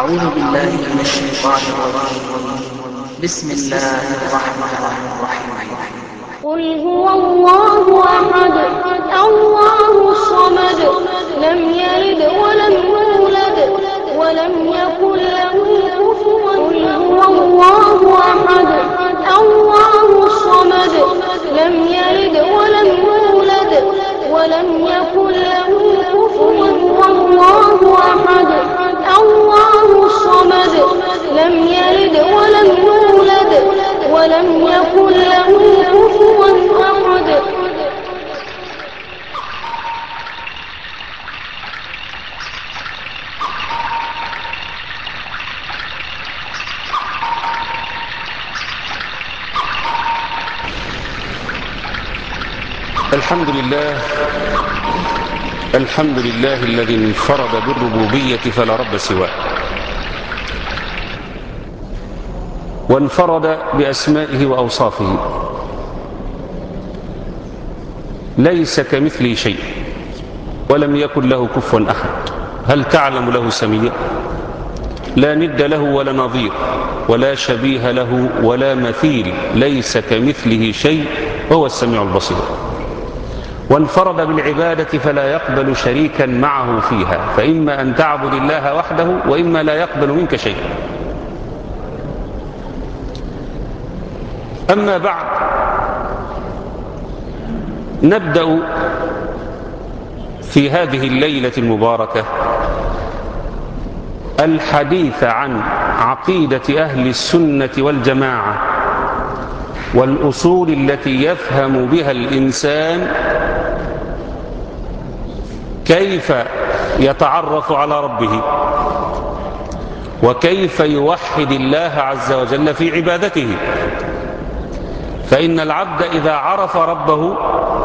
أعوذ بالله من الشيطان الرجيم بسم الله الرحمن الرحيم قل هو الله أحد الله الصمد لم يلد ولم يولد ولم يكن له كفوا قل هو الله أحد الله الصمد لم يلد ولم يولد ولم يكن له كفوا الله أحد الله الصمد لم يلد ولم يولد ولم يكن له كفوا أحد الحمد لله الحمد لله الذي انفرد بالربوبية فلا رب سواه وانفرد بأسمائه وأوصافه ليس كمثله شيء ولم يكن له كفوا أحد هل تعلم له سميا لا ند له ولا نظير ولا شبيه له ولا مثيل ليس كمثله شيء وهو السميع البصير وانفرد بالعبادة فلا يقبل شريكا معه فيها فإما أن تعبد الله وحده وإما لا يقبل منك شيئا أما بعد نبدأ في هذه الليلة المباركة الحديث عن عقيدة أهل السنة والجماعة والأصول التي يفهم بها الإنسان كيف يتعرف على ربه وكيف يوحد الله عز وجل في عبادته فإن العبد إذا عرف ربه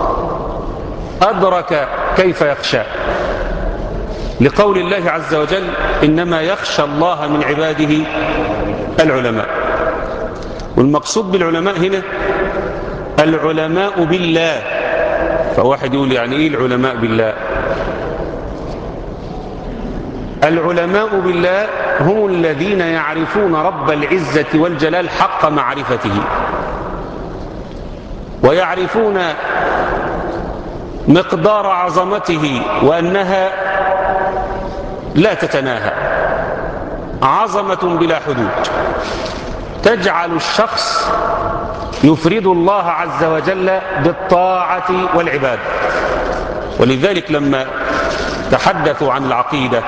أدرك كيف يخشى لقول الله عز وجل إنما يخشى الله من عباده العلماء والمقصود بالعلماء هنا العلماء بالله فواحد يقول يعني إيه العلماء بالله العلماء بالله هم الذين يعرفون رب العزة والجلال حق معرفته ويعرفون مقدار عظمته وأنها لا تتناهى عظمة بلا حدود تجعل الشخص يفرد الله عز وجل بالطاعة والعبادة ولذلك لما تحدثوا عن العقيدة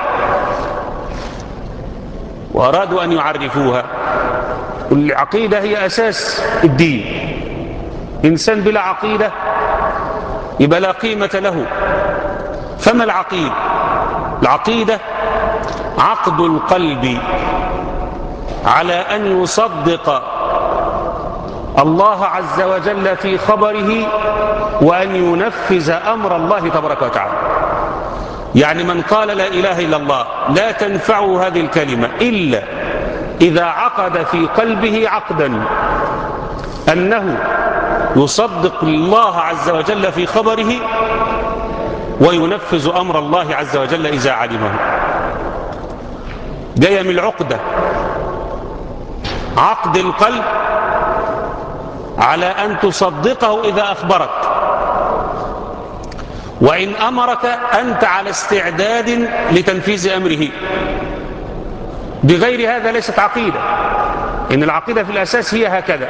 وأرادوا أن يعرفوها العقيدة هي أساس الدين إنسان بلا عقيدة يبقى لا قيمة له فما العقيدة العقيدة عقد القلب على أن يصدق الله عز وجل في خبره وأن ينفذ أمر الله تبارك وتعالى يعني من قال لا إله إلا الله لا تنفعه هذه الكلمة إلا إذا عقد في قلبه عقدا أنه يصدق الله عز وجل في خبره وينفذ أمر الله عز وجل إذا علمه جاية من العقدة عقد القلب على أن تصدقه إذا أخبرك وإن أمرك أنت على استعداد لتنفيذ أمره بغير هذا ليست عقيدة إن العقيدة في الأساس هي هكذا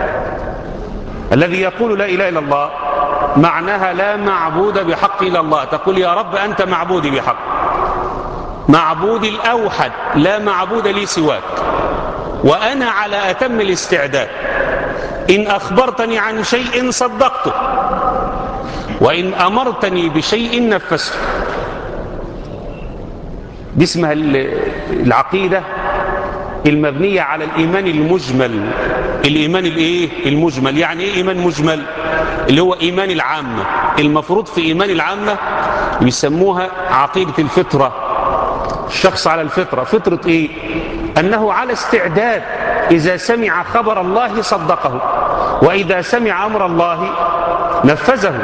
الذي يقول لا إله إلا الله معناها لا معبود بحق إلا الله تقول يا رب أنت معبودي بحق معبودي الأوحد لا معبود لي سواك وأنا على أتم الاستعداد إن أخبرتني عن شيء صدقته وإن أمرتني بشيء نفذته دي اسمها العقيدة المبنية على الإيمان المجمل الإيمان الإيه؟ المجمل يعني إيه إيمان مجمل اللي هو إيمان العامة المفروض في إيمان العامة يسموها عقيدة الفطرة الشخص على الفطرة فطرة إيه أنه على استعداد إذا سمع خبر الله صدقه وإذا سمع أمر الله نفذه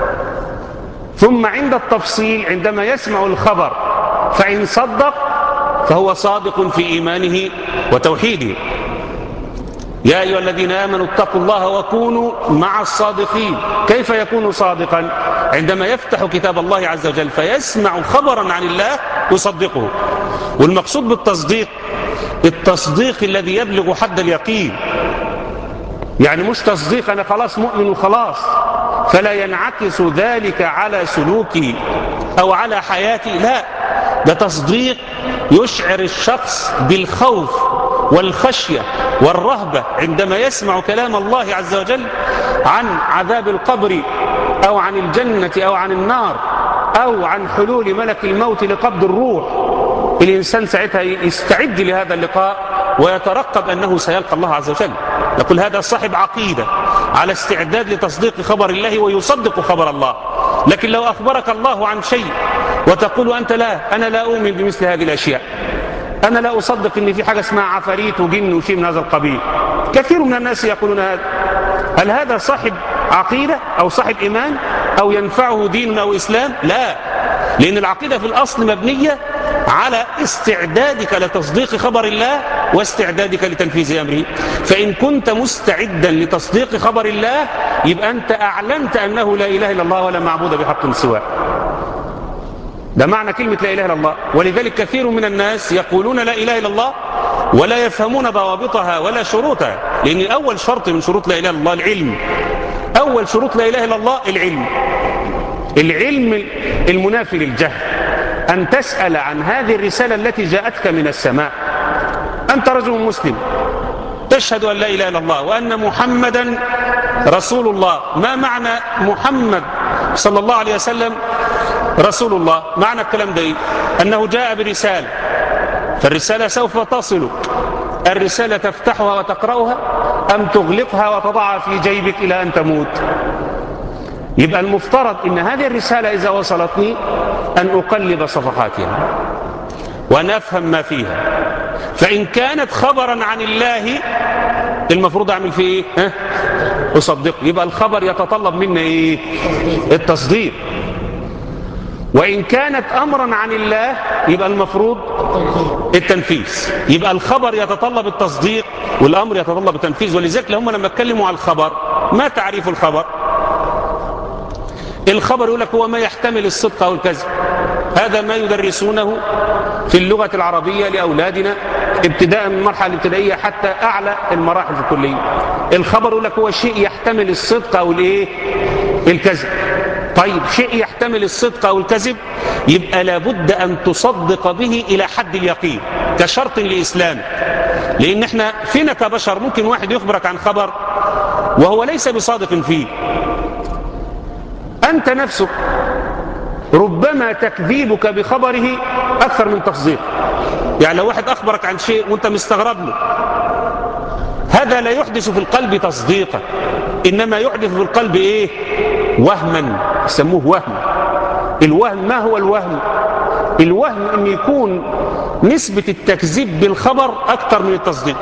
ثم عند التفصيل عندما يسمع الخبر فإن صدق فهو صادق في إيمانه وتوحيده يا أيها الذين آمنوا اتقوا الله وكونوا مع الصادقين كيف يكون صادقا عندما يفتح كتاب الله عز وجل فيسمع خبرا عن الله يصدقه والمقصود بالتصديق التصديق الذي يبلغ حد اليقين يعني مش تصديق أنا خلاص مؤمن وخلاص فلا ينعكس ذلك على سلوكي أو على حياتي لا ده تصديق يشعر الشخص بالخوف والخشية والرهبة عندما يسمع كلام الله عز وجل عن عذاب القبر أو عن الجنة أو عن النار أو عن حلول ملك الموت لقبض الروح الإنسان ساعتها يستعد لهذا اللقاء ويترقب أنه سيلقى الله عز وجل نقول هذا صاحب عقيدة على استعداد لتصديق خبر الله ويصدق خبر الله لكن لو أخبرك الله عن شيء وتقول أنت لا أنا لا أؤمن بمثل هذه الأشياء أنا لا أصدق أن في حاجة اسمها عفاريت وجن وشيء من هذا القبيل كثير من الناس يقولون هذا هل هذا صاحب عقيدة أو صاحب إيمان أو ينفعه دين أو إسلام لا لأن العقيدة في الأصل مبنية على استعدادك لتصديق خبر الله واستعدادك لتنفيذ أمره فإن كنت مستعدا لتصديق خبر الله يبقى أنت أعلنت أنه لا إله إلا الله ولا معبود بحق سواه ده معنى كلمة لا إله إلا الله ولذلك كثير من الناس يقولون لا إله إلا الله ولا يفهمون ضوابطها ولا شروطها لأن أول شرط من شروط لا إله إلا الله العلم أول شروط لا إله إلا الله العلم العلم المنافي للجهل أن تسأل عن هذه الرسالة التي جاءتك من السماء أنت رجل مسلم تشهد أن لا إله إلا الله وأن محمدا رسول الله ما معنى محمد صلى الله عليه وسلم رسول الله معنى الكلام ده إيه؟ أنه جاء برسالة فالرسالة سوف تصل الرسالة تفتحها وتقرأها أم تغلقها وتضعها في جيبك إلى أن تموت يبقى المفترض أن هذه الرسالة إذا وصلتني أن أقلب صفحاتها وأن أفهم ما فيها فإن كانت خبرا عن الله المفروض أعمل فيه إيه؟ ها؟ أصدق يبقى الخبر يتطلب منا إيه؟ التصديق وإن كانت أمرا عن الله يبقى المفروض التنفيذ يبقى الخبر يتطلب التصديق والأمر يتطلب التنفيذ ولذلك هم لما اتكلموا عن الخبر ما تعريف الخبر الخبر يقول لك هو ما يحتمل الصدق أو الكذب هذا ما يدرسونه في اللغة العربية لأولادنا ابتداء من المرحلة الابتدائية حتى أعلى المراحل في الكلية الخبر يقول لك هو شيء يحتمل الصدق أو الإيه الكذب طيب شيء يحتمل الصدق أو الكذب يبقى لابد أن تصدق به إلى حد اليقين كشرط لإسلام لأن احنا فينا كبشر ممكن واحد يخبرك عن خبر وهو ليس بصادق فيه أنت نفسك ربما تكذيبك بخبره أكثر من تصديق يعني لو واحد أخبرك عن شيء وانت مستغرب له هذا لا يحدث في القلب تصديقا إنما يحدث في القلب إيه وهما يسموه وهم الوهم ما هو الوهم الوهم أن يكون نسبة التكذيب بالخبر أكثر من التصديق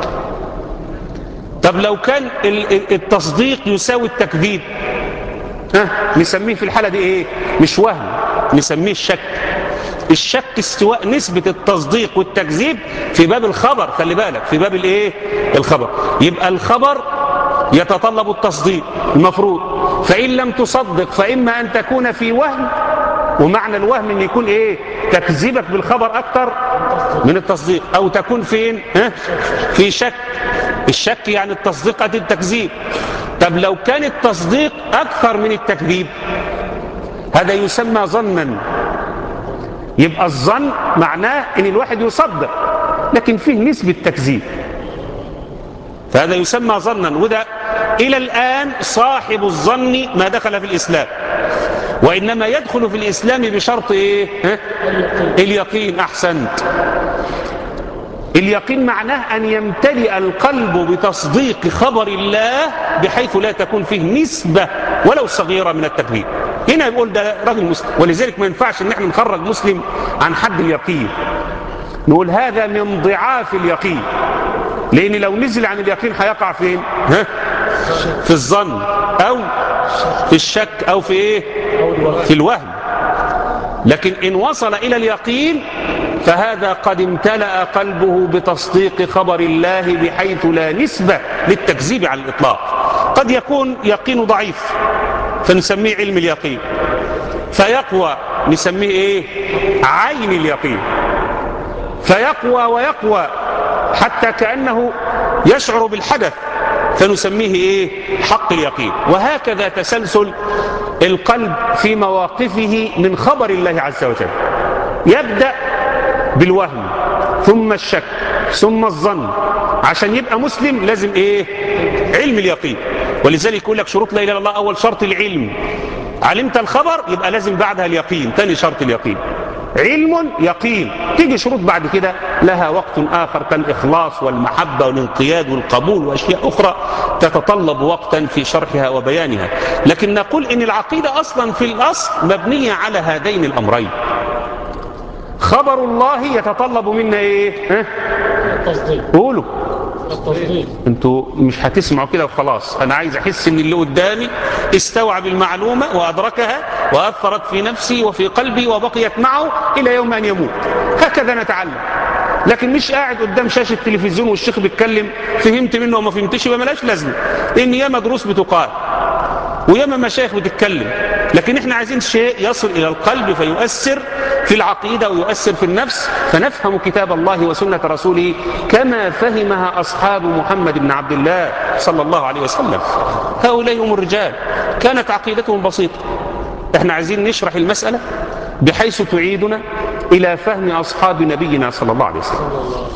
طب لو كان التصديق يساوي التكذيب ها نسميه في الحالة دي ايه مش وهم نسميه الشك الشك استواء نسبة التصديق والتكذيب في باب الخبر خلي بالك في باب الايه الخبر يبقى الخبر يتطلب التصديق المفروض فإن لم تصدق فإما أن تكون في وهم ومعنى الوهم ان يكون ايه تكذيبك بالخبر اكتر من التصديق او تكون فين ها؟ في شك الشك يعني التصديق قد التكذيب طب لو كان التصديق اكثر من التكذيب هذا يسمى ظنا يبقى الظن معناه ان الواحد يصدق لكن فيه نسبة تكذيب فهذا يسمى ظنا وده الى الان صاحب الظن ما دخل في الاسلام وإنما يدخل في الإسلام بشرط إيه؟ ها؟ اليقين أحسنت اليقين معناه أن يمتلئ القلب بتصديق خبر الله بحيث لا تكون فيه نسبة ولو صغيرة من التكذيب هنا يقول ده راجل مسلم ولذلك ما ينفعش ان احنا نخرج مسلم عن حد اليقين نقول هذا من ضعاف اليقين لان لو نزل عن اليقين هيقع فين ها؟ في الظن او في الشك او في ايه في الوهم لكن ان وصل الى اليقين فهذا قد امتلأ قلبه بتصديق خبر الله بحيث لا نسبة للتكذيب على الإطلاق قد يكون يقين ضعيف فنسميه علم اليقين فيقوى نسميه ايه عين اليقين فيقوى ويقوى حتى كأنه يشعر بالحدث فنسميه ايه حق اليقين وهكذا تسلسل القلب في مواقفه من خبر الله عز وجل يبدأ بالوهم ثم الشك ثم الظن عشان يبقى مسلم لازم ايه علم اليقين ولذلك يقول لك شروط لا اله الا الله اول شرط العلم علمت الخبر يبقى لازم بعدها اليقين ثاني شرط اليقين علم يقين تيجي شروط بعد كده لها وقت آخر كالإخلاص والمحبة والانقياد والقبول وأشياء أخرى تتطلب وقتا في شرحها وبيانها لكن نقول إن العقيدة أصلا في الأصل مبنية على هذين الأمرين خبر الله يتطلب منا إيه ها؟ التصديق قولوا التصديق انتوا مش هتسمعوا كده وخلاص انا عايز احس ان اللي قدامي استوعب المعلومة وادركها واثرت في نفسي وفي قلبي وبقيت معه الى يوم ان يموت هكذا نتعلم لكن مش قاعد قدام شاشة التلفزيون والشيخ بيتكلم فهمت منه وما فهمتش يبقى ملاش لازمة لان ياما دروس بتقال وياما مشايخ بتتكلم لكن احنا عايزين شيء يصل الى القلب فيؤثر في العقيدة ويؤثر في النفس فنفهم كتاب الله وسنة رسوله كما فهمها أصحاب محمد بن عبد الله صلى الله عليه وسلم هؤلاء هم الرجال كانت عقيدتهم بسيطة احنا عايزين نشرح المسألة بحيث تعيدنا إلى فهم أصحاب نبينا صلى الله عليه وسلم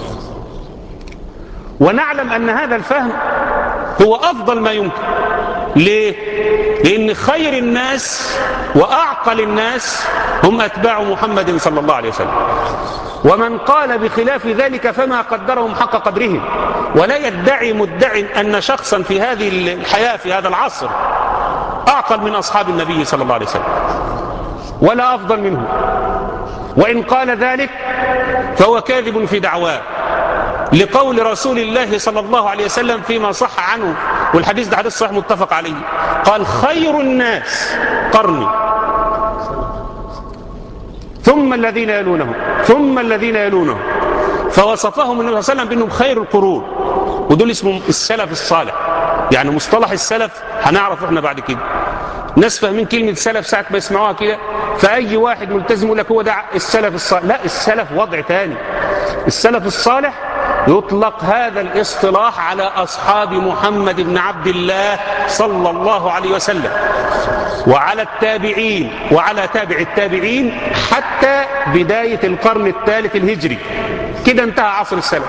ونعلم أن هذا الفهم هو أفضل ما يمكن ليه؟ لأن خير الناس وأعقل الناس هم أتباع محمد صلى الله عليه وسلم ومن قال بخلاف ذلك فما قدرهم حق قدرهم ولا يدعي مدعي أن شخصا في هذه الحياة في هذا العصر أعقل من أصحاب النبي صلى الله عليه وسلم ولا أفضل منه وإن قال ذلك فهو كاذب في دعواه لقول رسول الله صلى الله عليه وسلم فيما صح عنه والحديث ده حديث صحيح متفق عليه قال خير الناس قرني ثم الذين يلونهم ثم الذين يلونهم فوصفهم النبي صلى الله عليه وسلم بأنهم خير القرون ودول اسمهم السلف الصالح يعني مصطلح السلف هنعرف احنا بعد كده ناس فاهمين كلمة سلف ساعة ما يسمعوها كده فأي واحد ملتزم يقول لك هو ده السلف الصالح لا السلف وضع تاني السلف الصالح يطلق هذا الاصطلاح على أصحاب محمد بن عبد الله صلى الله عليه وسلم وعلى التابعين وعلى تابع التابعين حتى بداية القرن الثالث الهجري كده انتهى عصر السلف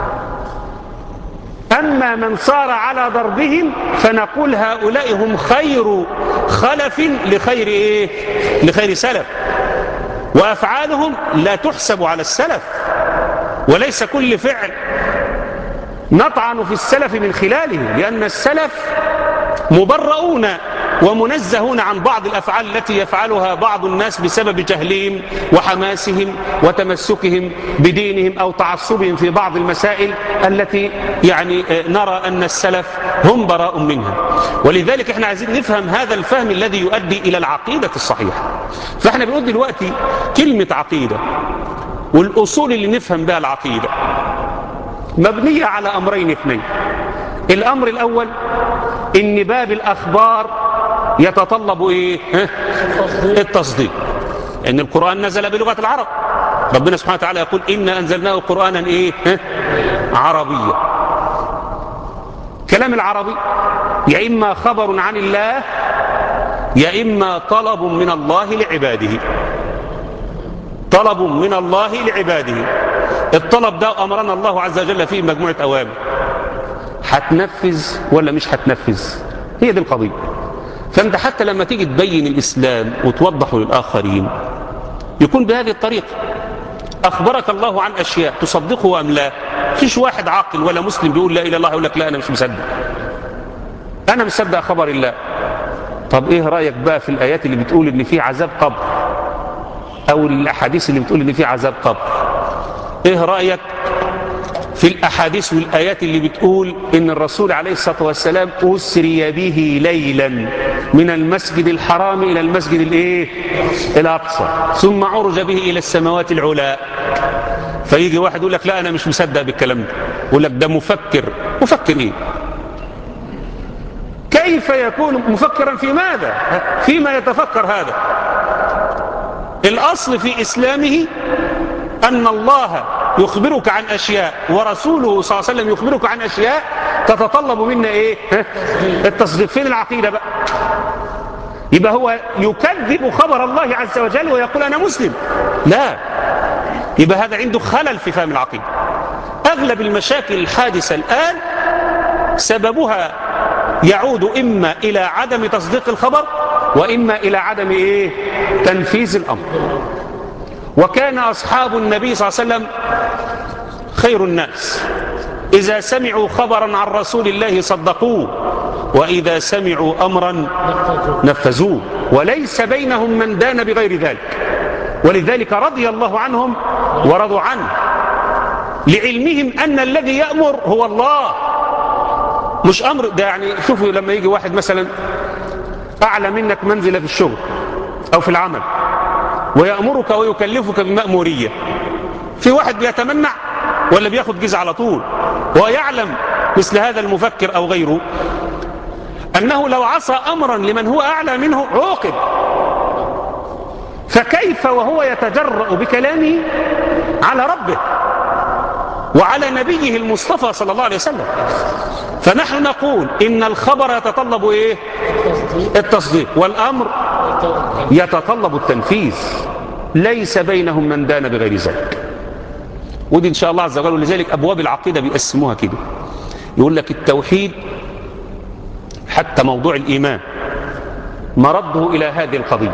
أما من صار على ضربهم فنقول هؤلاء هم خير خلف لخير إيه؟ لخير سلف وأفعالهم لا تحسب على السلف وليس كل فعل نطعن في السلف من خلاله لأن السلف مبرؤون ومنزهون عن بعض الأفعال التي يفعلها بعض الناس بسبب جهلهم وحماسهم وتمسكهم بدينهم أو تعصبهم في بعض المسائل التي يعني نرى أن السلف هم براء منها ولذلك احنا عايزين نفهم هذا الفهم الذي يؤدي إلى العقيدة الصحيحة فاحنا بنقول دلوقتي كلمة عقيدة والأصول اللي نفهم بها العقيدة مبنية على أمرين اثنين الأمر الأول إن باب الأخبار يتطلب إيه؟ ها؟ التصديق إن القرآن نزل بلغة العرب ربنا سبحانه وتعالى يقول إنا أنزلناه قرآنا إيه؟ ها؟ عربيا كلام العربي يا إما خبر عن الله يا إما طلب من الله لعباده طلب من الله لعباده الطلب ده أمرنا الله عز وجل فيه مجموعة أوامر هتنفذ ولا مش هتنفذ هي دي القضية فانت حتى لما تيجي تبين الإسلام وتوضحه للآخرين يكون بهذه الطريقة أخبرك الله عن أشياء تصدقه أم لا فيش واحد عاقل ولا مسلم بيقول لا إله إلا الله يقول لك لا أنا مش مصدق أنا مصدق خبر الله طب إيه رأيك بقى في الآيات اللي بتقول إن في عذاب قبر أو الأحاديث اللي بتقول إن في عذاب قبر إيه رأيك في الأحاديث والآيات اللي بتقول إن الرسول عليه الصلاة والسلام أسري به ليلا من المسجد الحرام إلى المسجد الإيه؟ الأقصى ثم عرج به إلى السماوات العلى فيجي واحد يقول لك لا أنا مش مصدق بالكلام ده يقول لك ده مفكر مفكر إيه؟ كيف يكون مفكرا في ماذا؟ فيما يتفكر هذا الأصل في إسلامه أن الله يخبرك عن أشياء ورسوله صلى الله عليه وسلم يخبرك عن أشياء تتطلب منا إيه ها؟ التصديق فين العقيدة بقى يبقى هو يكذب خبر الله عز وجل ويقول أنا مسلم لا يبقى هذا عنده خلل في فهم العقيدة أغلب المشاكل الحادثة الآن سببها يعود إما إلى عدم تصديق الخبر وإما إلى عدم إيه تنفيذ الأمر وكان أصحاب النبي صلى الله عليه وسلم خير الناس إذا سمعوا خبرا عن رسول الله صدقوه وإذا سمعوا أمرا نفذوه وليس بينهم من دان بغير ذلك ولذلك رضي الله عنهم ورضوا عنه لعلمهم أن الذي يأمر هو الله مش أمر ده يعني شوفوا لما يجي واحد مثلا أعلى منك منزلة في الشغل أو في العمل ويأمرك ويكلفك بمأمورية في واحد بيتمنع ولا بياخد جزء على طول ويعلم مثل هذا المفكر أو غيره أنه لو عصى أمرا لمن هو أعلى منه عوقب فكيف وهو يتجرأ بكلامه على ربه وعلى نبيه المصطفى صلى الله عليه وسلم فنحن نقول إن الخبر يتطلب إيه التصديق والأمر يتطلب التنفيذ ليس بينهم من دان بغير ذلك ودي إن شاء الله عز وجل ولذلك أبواب العقيدة بيقسموها كده يقول لك التوحيد حتى موضوع الإيمان مرده إلى هذه القضية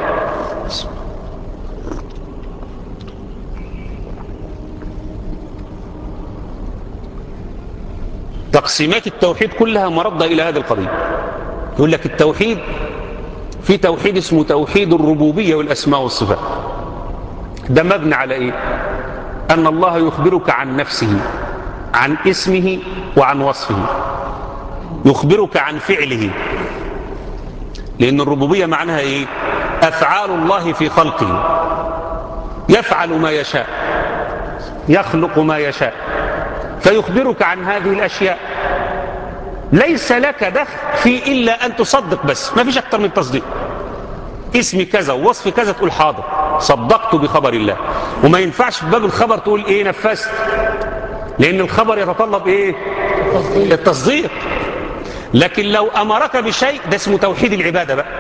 تقسيمات التوحيد كلها مردة إلى هذه القضية يقول لك التوحيد في توحيد اسمه توحيد الربوبية والأسماء والصفات ده مبني على إيه أن الله يخبرك عن نفسه عن اسمه وعن وصفه يخبرك عن فعله لأن الربوبية معناها إيه أفعال الله في خلقه يفعل ما يشاء يخلق ما يشاء فيخبرك عن هذه الأشياء ليس لك دخل في إلا أن تصدق بس ما فيش أكتر من تصديق اسمي كذا ووصفي كذا تقول حاضر صدقت بخبر الله وما ينفعش في باب الخبر تقول ايه نفذت لأن الخبر يتطلب ايه التصديق لكن لو أمرك بشيء ده اسمه توحيد العبادة بقى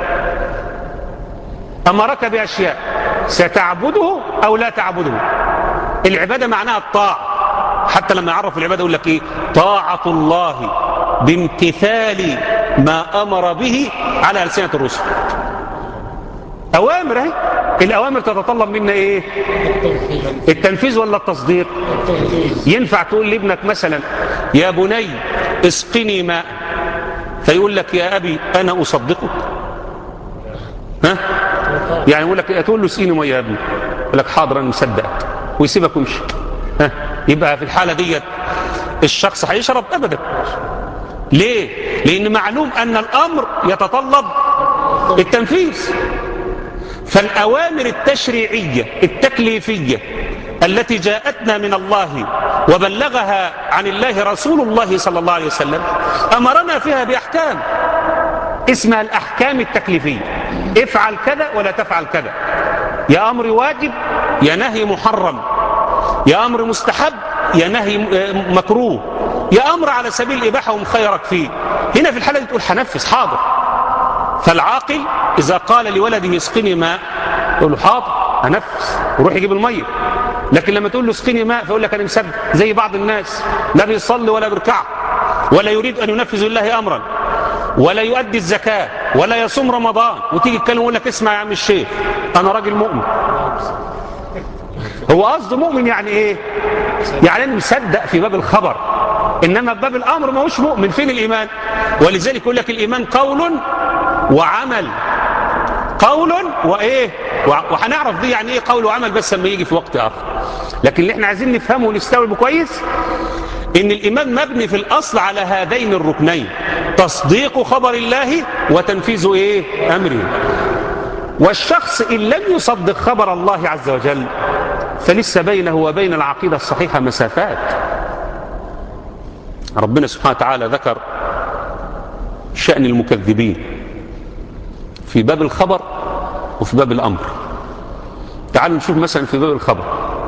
أمرك بأشياء ستعبده أو لا تعبده العبادة معناها الطاعة حتى لما يعرف العبادة يقول لك ايه طاعة الله بامتثال ما أمر به على ألسنة الرسل أوامر اهي الأوامر تتطلب منا إيه التنفيذ ولا التصديق ينفع تقول لابنك مثلا يا بني اسقني ماء فيقول لك يا أبي أنا أصدقك ها يعني يقول لك تقول له اسقيني ميه يا ابني يقول لك حاضر انا مصدقك ويسيبك ويمشي ها يبقى في الحاله ديت الشخص هيشرب ابدا ليه لان معلوم ان الامر يتطلب التنفيذ فالاوامر التشريعيه التكليفيه التي جاءتنا من الله وبلغها عن الله رسول الله صلى الله عليه وسلم امرنا فيها باحكام اسمها الاحكام التكليفيه افعل كذا ولا تفعل كذا يا امر واجب يا نهي محرم يا امر مستحب يا نهي مكروه يا امر على سبيل الاباحه ومخيرك فيه هنا في الحاله دي تقول هنفذ حاضر فالعاقل اذا قال لولده اسقني ماء يقول له حاضر هنفذ وروح يجيب الميه لكن لما تقول له اسقني ماء فيقول لك انا مصدق زي بعض الناس لا بيصلي ولا بيركع ولا يريد ان ينفذ لله امرا ولا يؤدي الزكاه ولا يصوم رمضان وتيجي تتكلم ويقول لك اسمع يا عم الشيخ انا راجل مؤمن هو قصده مؤمن يعني ايه يعني انا مصدق في باب الخبر انما في باب الامر ما هوش مؤمن فين الايمان ولذلك يقول لك الايمان قول وعمل قول وايه وهنعرف دي يعني ايه قول وعمل بس لما يجي في وقت اخر لكن اللي احنا عايزين نفهمه ونستوعبه كويس ان الايمان مبني في الاصل على هذين الركنين تصديق خبر الله وتنفيذ ايه امره والشخص ان لم يصدق خبر الله عز وجل فلسه بينه وبين العقيده الصحيحه مسافات ربنا سبحانه وتعالى ذكر شأن المكذبين في باب الخبر وفي باب الأمر تعالوا نشوف مثلا في باب الخبر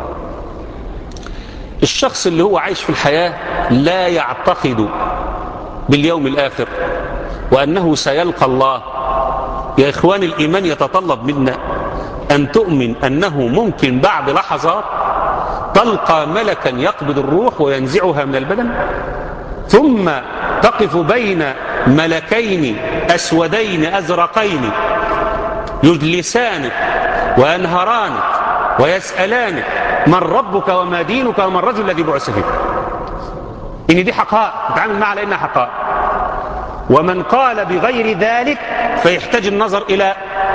الشخص اللي هو عايش في الحياة لا يعتقد باليوم الآخر وأنه سيلقى الله يا إخوان الإيمان يتطلب منا أن تؤمن أنه ممكن بعد لحظات تلقى ملكا يقبض الروح وينزعها من البدن ثم تقف بين ملكين أسودين أزرقين يجلسانك وينهرانك ويسألانك من ربك وما دينك وما الرجل الذي بعث فيك إن دي حقائق تتعامل معها لأنها حقائق ومن قال بغير ذلك فيحتاج النظر إلى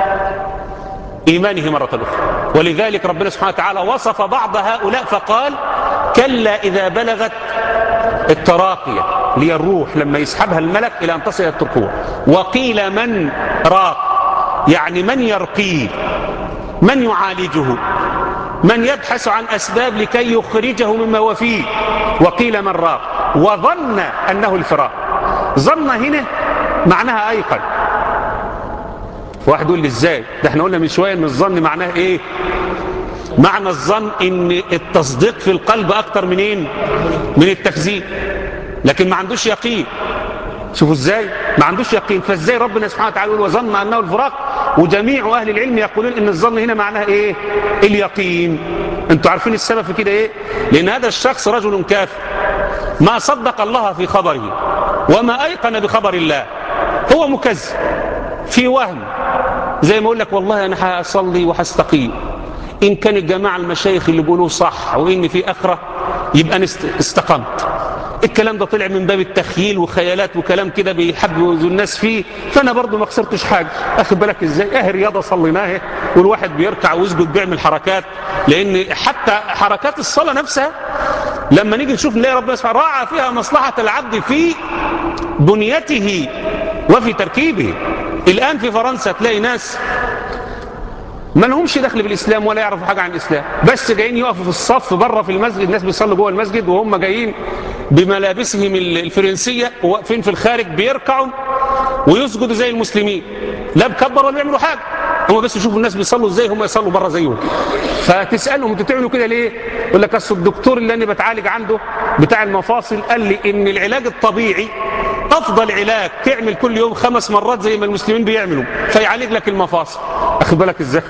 إيمانه مرة أخرى ولذلك ربنا سبحانه وتعالى وصف بعض هؤلاء فقال كلا إذا بلغت التراقية لي الروح لما يسحبها الملك إلى أن تصل إلى الترقوة وقيل من راق يعني من يرقيه من يعالجه من يبحث عن أسباب لكي يخرجه مما هو فيه وقيل من راق وظن أنه الفراق ظن هنا معناها أيقن واحد يقول لي ازاي ده احنا قلنا من شوية ان الظن معناه ايه معنى الظن ان التصديق في القلب اكتر منين من التكذيب لكن ما عندوش يقين شوفوا ازاي ما عندوش يقين فازاي ربنا سبحانه وتعالى يقول وظن انه الفراق وجميع اهل العلم يقولون ان الظن هنا معناه ايه اليقين انتوا عارفين السبب في كده ايه لان هذا الشخص رجل كافر ما صدق الله في خبره وما ايقن بخبر الله هو مكذب في وهم زي ما اقول لك والله انا هصلي وهستقيم ان كان الجماعه المشايخ اللي بيقولوه صح وان في اخره يبقى انا استقمت الكلام ده طلع من باب التخييل وخيالات وكلام كده بيحبوا الناس فيه فانا برضو ما خسرتش حاجه اخد بالك ازاي اه رياضه صليناها والواحد بيركع ويسجد بيعمل حركات لان حتى حركات الصلاه نفسها لما نيجي نشوف نلاقي ربنا سبحانه راعى فيها مصلحه العبد في بنيته وفي تركيبه الآن في فرنسا تلاقي ناس ما لهمش دخل بالإسلام ولا يعرفوا حاجة عن الإسلام بس جايين يقفوا في الصف بره في المسجد الناس بيصلوا جوه المسجد وهم جايين بملابسهم الفرنسية وواقفين في الخارج بيركعوا ويسجدوا زي المسلمين لا بكبر ولا بيعملوا حاجة هم بس يشوفوا الناس بيصلوا ازاي هم يصلوا بره زيهم فتسالهم انتوا بتعملوا كده ليه يقول لك اصل الدكتور اللي انا بتعالج عنده بتاع المفاصل قال لي ان العلاج الطبيعي افضل علاج تعمل كل يوم خمس مرات زي ما المسلمين بيعملوا فيعالج لك المفاصل اخد بالك ازاي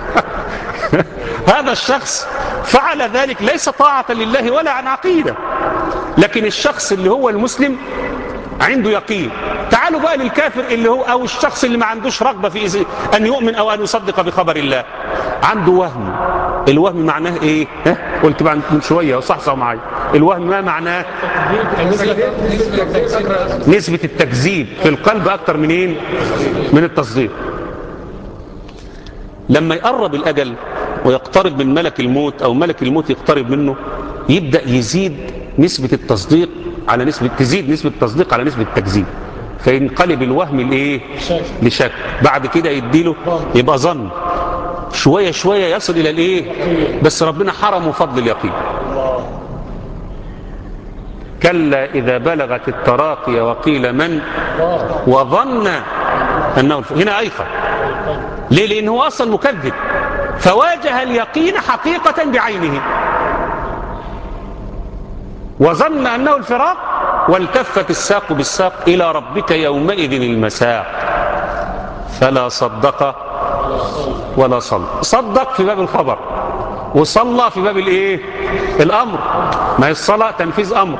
هذا الشخص فعل ذلك ليس طاعة لله ولا عن عقيدة لكن الشخص اللي هو المسلم عنده يقين تعالوا بقى للكافر اللي هو أو الشخص اللي ما عندوش رغبة في أن يؤمن أو أن يصدق بخبر الله عنده وهم الوهم معناه إيه ها؟ قلت بقى من شوية وصحصح معايا الوهم ما معناه نسبة التكذيب في القلب أكتر من إيه من التصديق لما يقرب الأجل ويقترب من ملك الموت أو ملك الموت يقترب منه يبدأ يزيد نسبة التصديق على نسبة تزيد نسبة التصديق على نسبة التكذيب فينقلب الوهم الايه لشك بعد كده يديله يبقى ظن شوية شوية يصل إلى الايه بس ربنا حرمه فضل اليقين كلا إذا بلغت التراقي وقيل من وظن أنه هنا أيقن ليه لأنه هو أصلا مكذب فواجه اليقين حقيقة بعينه وظن أنه الفراق والتفت الساق بالساق إلى ربك يومئذ المساق فلا صدق ولا صلى صدق في باب الخبر وصلى في باب الايه الامر ما هي الصلاه تنفيذ امر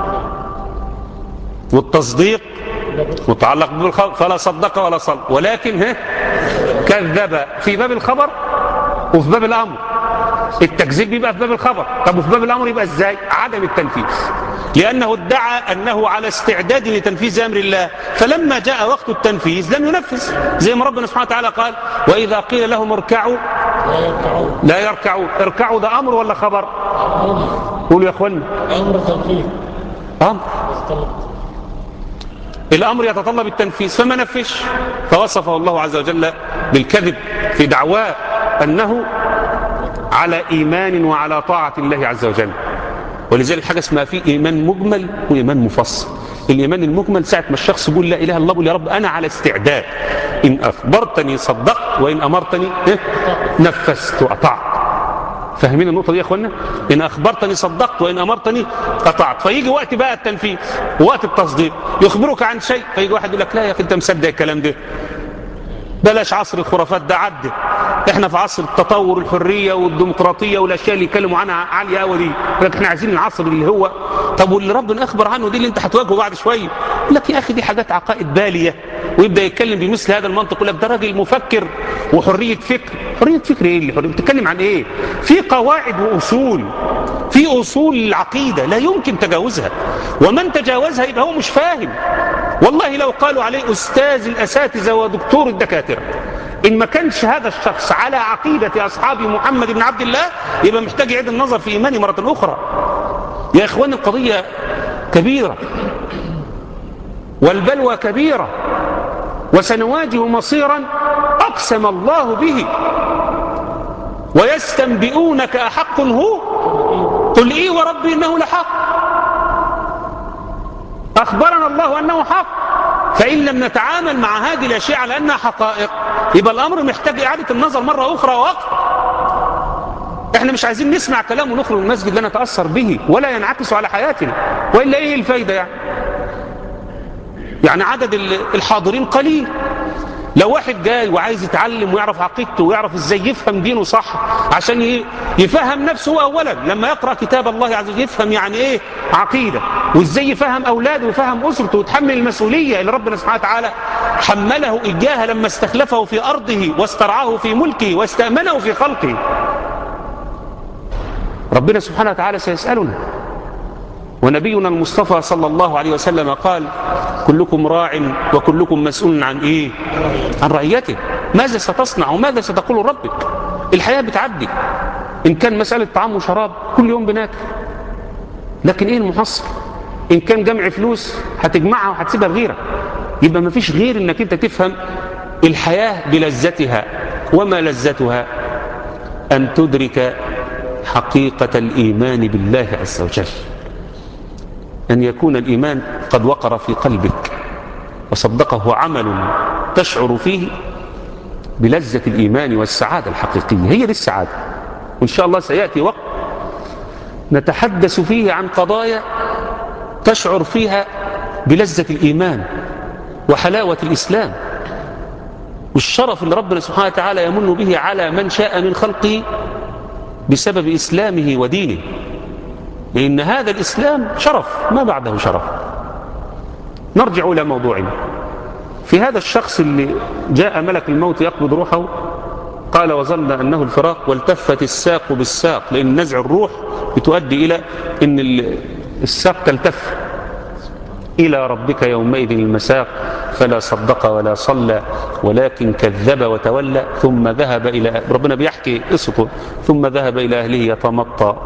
والتصديق متعلق بالخبر فلا صدق ولا صلى ولكن ها كذب في باب الخبر وفي باب الامر التكذيب بيبقى في باب الخبر طب وفي باب الامر يبقى ازاي عدم التنفيذ لانه ادعى انه على استعداد لتنفيذ امر الله فلما جاء وقت التنفيذ لم ينفذ زي ما ربنا سبحانه وتعالى قال واذا قيل لهم اركعوا لا يركعون لا يركعوا اركعوا ده امر ولا خبر قولوا يا اخوانا امر تنفيذ أمر يتطلب الأمر يتطلب التنفيذ فما نفذش فوصفه الله عز وجل بالكذب في دعواه أنه على إيمان وعلى طاعة الله عز وجل ولذلك حاجة اسمها في إيمان مجمل وإيمان مفصل الإيمان المجمل ساعة ما الشخص يقول لا إله إلا الله يقول يا رب أنا على استعداد إن أخبرتني صدقت وإن أمرتني إيه؟ نفذت وأطعت فاهمين النقطة دي يا أخوانا إن أخبرتني صدقت وإن أمرتني قطعت فيجي وقت بقى التنفيذ وقت التصديق يخبرك عن شيء فيجي واحد يقول لك لا يا أخي أنت مصدق الكلام ده بلاش عصر الخرافات ده عدى احنا في عصر التطور الحريه والديمقراطيه والاشياء اللي يتكلموا عنها عاليه قوي دي لكن احنا عايزين العصر اللي هو طب واللي ربنا اخبر عنه دي اللي انت هتواجهه بعد شويه يقول لك يا اخي دي حاجات عقائد باليه ويبدا يتكلم بمثل هذا المنطق يقول لك ده راجل مفكر وحريه فكر حريه فكر ايه اللي حريه بتتكلم عن ايه في قواعد واصول في اصول العقيده لا يمكن تجاوزها ومن تجاوزها يبقى هو مش فاهم والله لو قالوا عليه أستاذ الأساتذة ودكتور الدكاترة إن ما كانش هذا الشخص على عقيدة أصحاب محمد بن عبد الله يبقى محتاج يعيد النظر في إيمانه مرة أخرى يا إخوان القضية كبيرة والبلوى كبيرة وسنواجه مصيرا أقسم الله به ويستنبئونك أحق هو قل إيه وربي إنه لحق أخبرنا الله أنه حق فإن لم نتعامل مع هذه الأشياء على أنها حقائق يبقى الأمر محتاج إعادة النظر مرة أخرى وقت احنا مش عايزين نسمع كلام ونخرج من المسجد لا نتأثر به ولا ينعكس على حياتنا وإلا إيه الفايدة يعني يعني عدد الحاضرين قليل لو واحد جاي وعايز يتعلم ويعرف عقيدته ويعرف ازاي يفهم دينه صح عشان يفهم نفسه اولا لما يقرا كتاب الله عز وجل يفهم يعني ايه عقيده وازاي يفهم اولاده ويفهم اسرته ويتحمل المسؤوليه اللي ربنا سبحانه وتعالى حمله اياها لما استخلفه في ارضه واسترعاه في ملكه واستامنه في خلقه ربنا سبحانه وتعالى سيسالنا ونبينا المصطفى صلى الله عليه وسلم قال كلكم راع وكلكم مسؤول عن ايه عن رعيته ماذا ستصنع وماذا ستقول ربك الحياة بتعدي ان كان مسألة طعام وشراب كل يوم بناكل لكن ايه المحصل ان كان جمع فلوس هتجمعها وهتسيبها لغيرك يبقى ما فيش غير انك انت تفهم الحياة بلذتها وما لذتها ان تدرك حقيقة الايمان بالله عز وجل أن يكون الإيمان قد وقر في قلبك وصدقه عمل تشعر فيه بلذة الإيمان والسعادة الحقيقية هي دي السعادة وإن شاء الله سيأتي وقت نتحدث فيه عن قضايا تشعر فيها بلذة الإيمان وحلاوة الإسلام والشرف اللي ربنا سبحانه وتعالى يمن به على من شاء من خلقه بسبب إسلامه ودينه لأن هذا الإسلام شرف ما بعده شرف نرجع إلى موضوعنا في هذا الشخص اللي جاء ملك الموت يقبض روحه قال وظن أنه الفراق والتفت الساق بالساق لأن نزع الروح بتؤدي إلى أن الساق تلتف إلى ربك يومئذ المساق فلا صدق ولا صلى ولكن كذب وتولى ثم ذهب إلى ربنا بيحكي قصته ثم ذهب إلى أهله يتمطى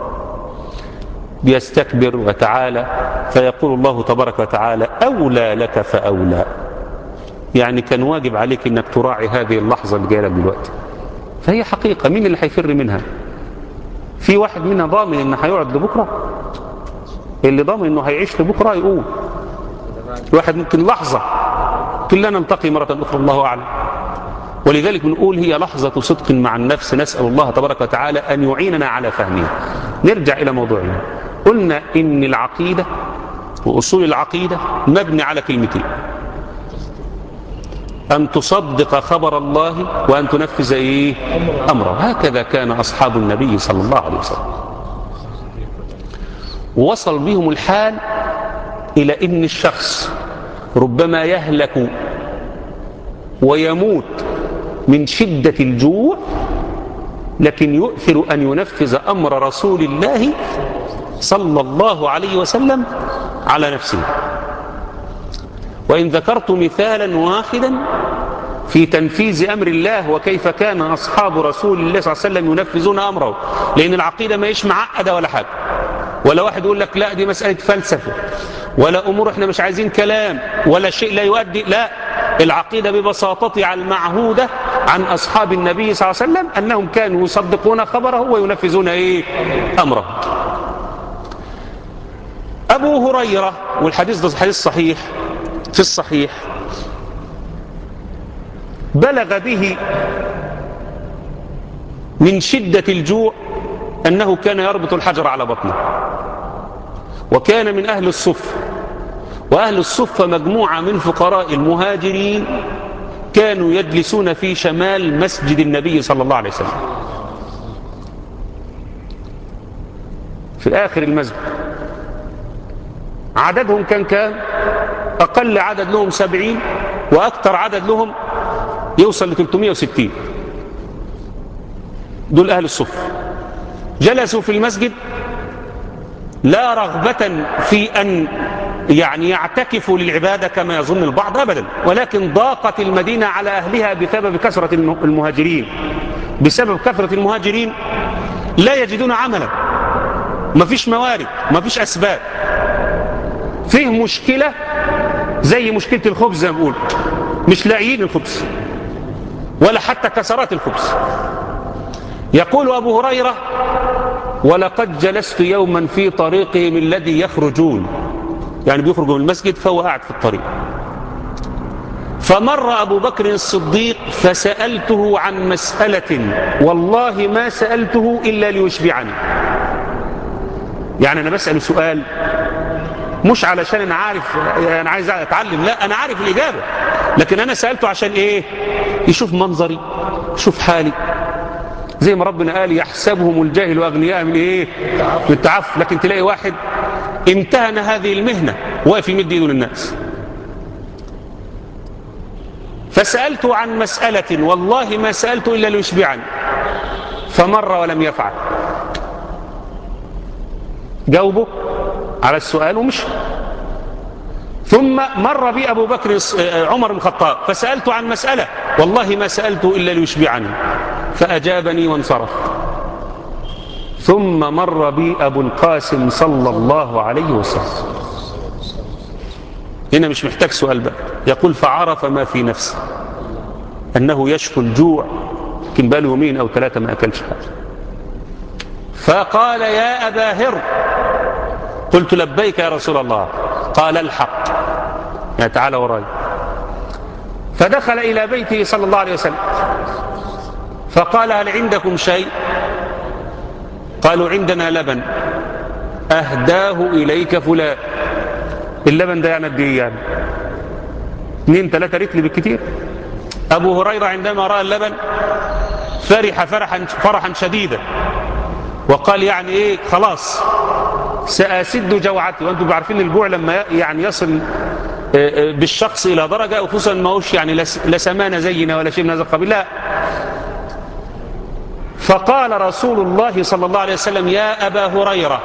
بيستكبر وتعالى فيقول الله تبارك وتعالى أولى لك فأولى يعني كان واجب عليك أنك تراعي هذه اللحظة اللي جايه لك دلوقتي فهي حقيقة مين اللي هيفر منها في واحد منا ضامن انه هيقعد لبكرة اللي ضامن انه هيعيش لبكرة يقوم واحد ممكن لحظة كلنا نلتقي مرة أخرى الله أعلم ولذلك بنقول هي لحظة صدق مع النفس نسأل الله تبارك وتعالى أن يعيننا على فهمها نرجع إلى موضوعنا قلنا إن العقيدة وأصول العقيدة مبني على كلمتين أن تصدق خبر الله وأن تنفذ إيه؟ أمره هكذا كان أصحاب النبي صلى الله عليه وسلم ووصل بهم الحال إلى إن الشخص ربما يهلك ويموت من شدة الجوع لكن يؤثر أن ينفذ أمر رسول الله صلى الله عليه وسلم على نفسه وإن ذكرت مثالا واحدا في تنفيذ أمر الله وكيف كان أصحاب رسول الله صلى الله عليه وسلم ينفذون أمره لأن العقيدة ما يش معقدة ولا حاجة ولا واحد يقول لك لا دي مسألة فلسفة ولا أمور احنا مش عايزين كلام ولا شيء لا يؤدي لا العقيدة ببساطتها المعهودة عن أصحاب النبي صلى الله عليه وسلم أنهم كانوا يصدقون خبره وينفذون إيه أمره أبو هريرة والحديث ده حديث صحيح في الصحيح بلغ به من شدة الجوع أنه كان يربط الحجر على بطنه وكان من أهل الصف وأهل الصف مجموعة من فقراء المهاجرين كانوا يجلسون في شمال مسجد النبي صلى الله عليه وسلم في آخر المسجد عددهم كان كام أقل عدد لهم سبعين وأكثر عدد لهم يوصل ل 360 دول أهل الصف جلسوا في المسجد لا رغبة في أن يعني يعتكفوا للعبادة كما يظن البعض أبدا ولكن ضاقت المدينة على أهلها بسبب كثرة المهاجرين بسبب كثرة المهاجرين لا يجدون عملا ما فيش موارد ما فيش أسباب فيه مشكلة زي مشكلة الخبز زي ما بقول مش لاقيين الخبز ولا حتى كسرات الخبز يقول أبو هريرة ولقد جلست يوما في طريقهم الذي يخرجون يعني بيخرجوا من المسجد فهو قاعد في الطريق فمر أبو بكر الصديق فسألته عن مسألة والله ما سألته إلا ليشبعني يعني أنا بسأل سؤال مش علشان أنا عارف أنا عايز أتعلم لا أنا عارف الإجابة لكن أنا سألته عشان إيه يشوف منظري يشوف حالي زي ما ربنا قال يحسبهم الجاهل أغنياء من إيه من التعفف لكن تلاقي واحد امتهن هذه المهنة واقف يمد ايده للناس فسألت عن مسألة والله ما سألت إلا ليشبعني فمر ولم يفعل جاوبه على السؤال ومشي ثم مر بي أبو بكر عمر بن الخطاب فسألت عن مسألة والله ما سألته إلا ليشبعني فأجابني وانصرف ثم مر بي أبو القاسم صلى الله عليه وسلم هنا مش محتاج سؤال بقى يقول فعرف ما في نفسه أنه يشكو الجوع يمكن بقى له يومين أو ثلاثة ما أكلش حاجة فقال يا أبا هر قلت لبيك يا رسول الله قال الحق يا تعالى وراي فدخل إلى بيته صلى الله عليه وسلم فقال هل عندكم شيء قالوا عندنا لبن أهداه إليك فلان اللبن ده يعني قد ايه يعني اثنين ثلاثة رتل بالكثير أبو هريرة عندما رأى اللبن فرح فرحا, فرحا شديدا وقال يعني ايه خلاص سأسد جوعتي وانتم عارفين الجوع لما يعني يصل بالشخص إلى درجة وخصوصا ما هوش يعني لا سمانة زينا ولا شيء من هذا القبيل لا فقال رسول الله صلى الله عليه وسلم يا أبا هريرة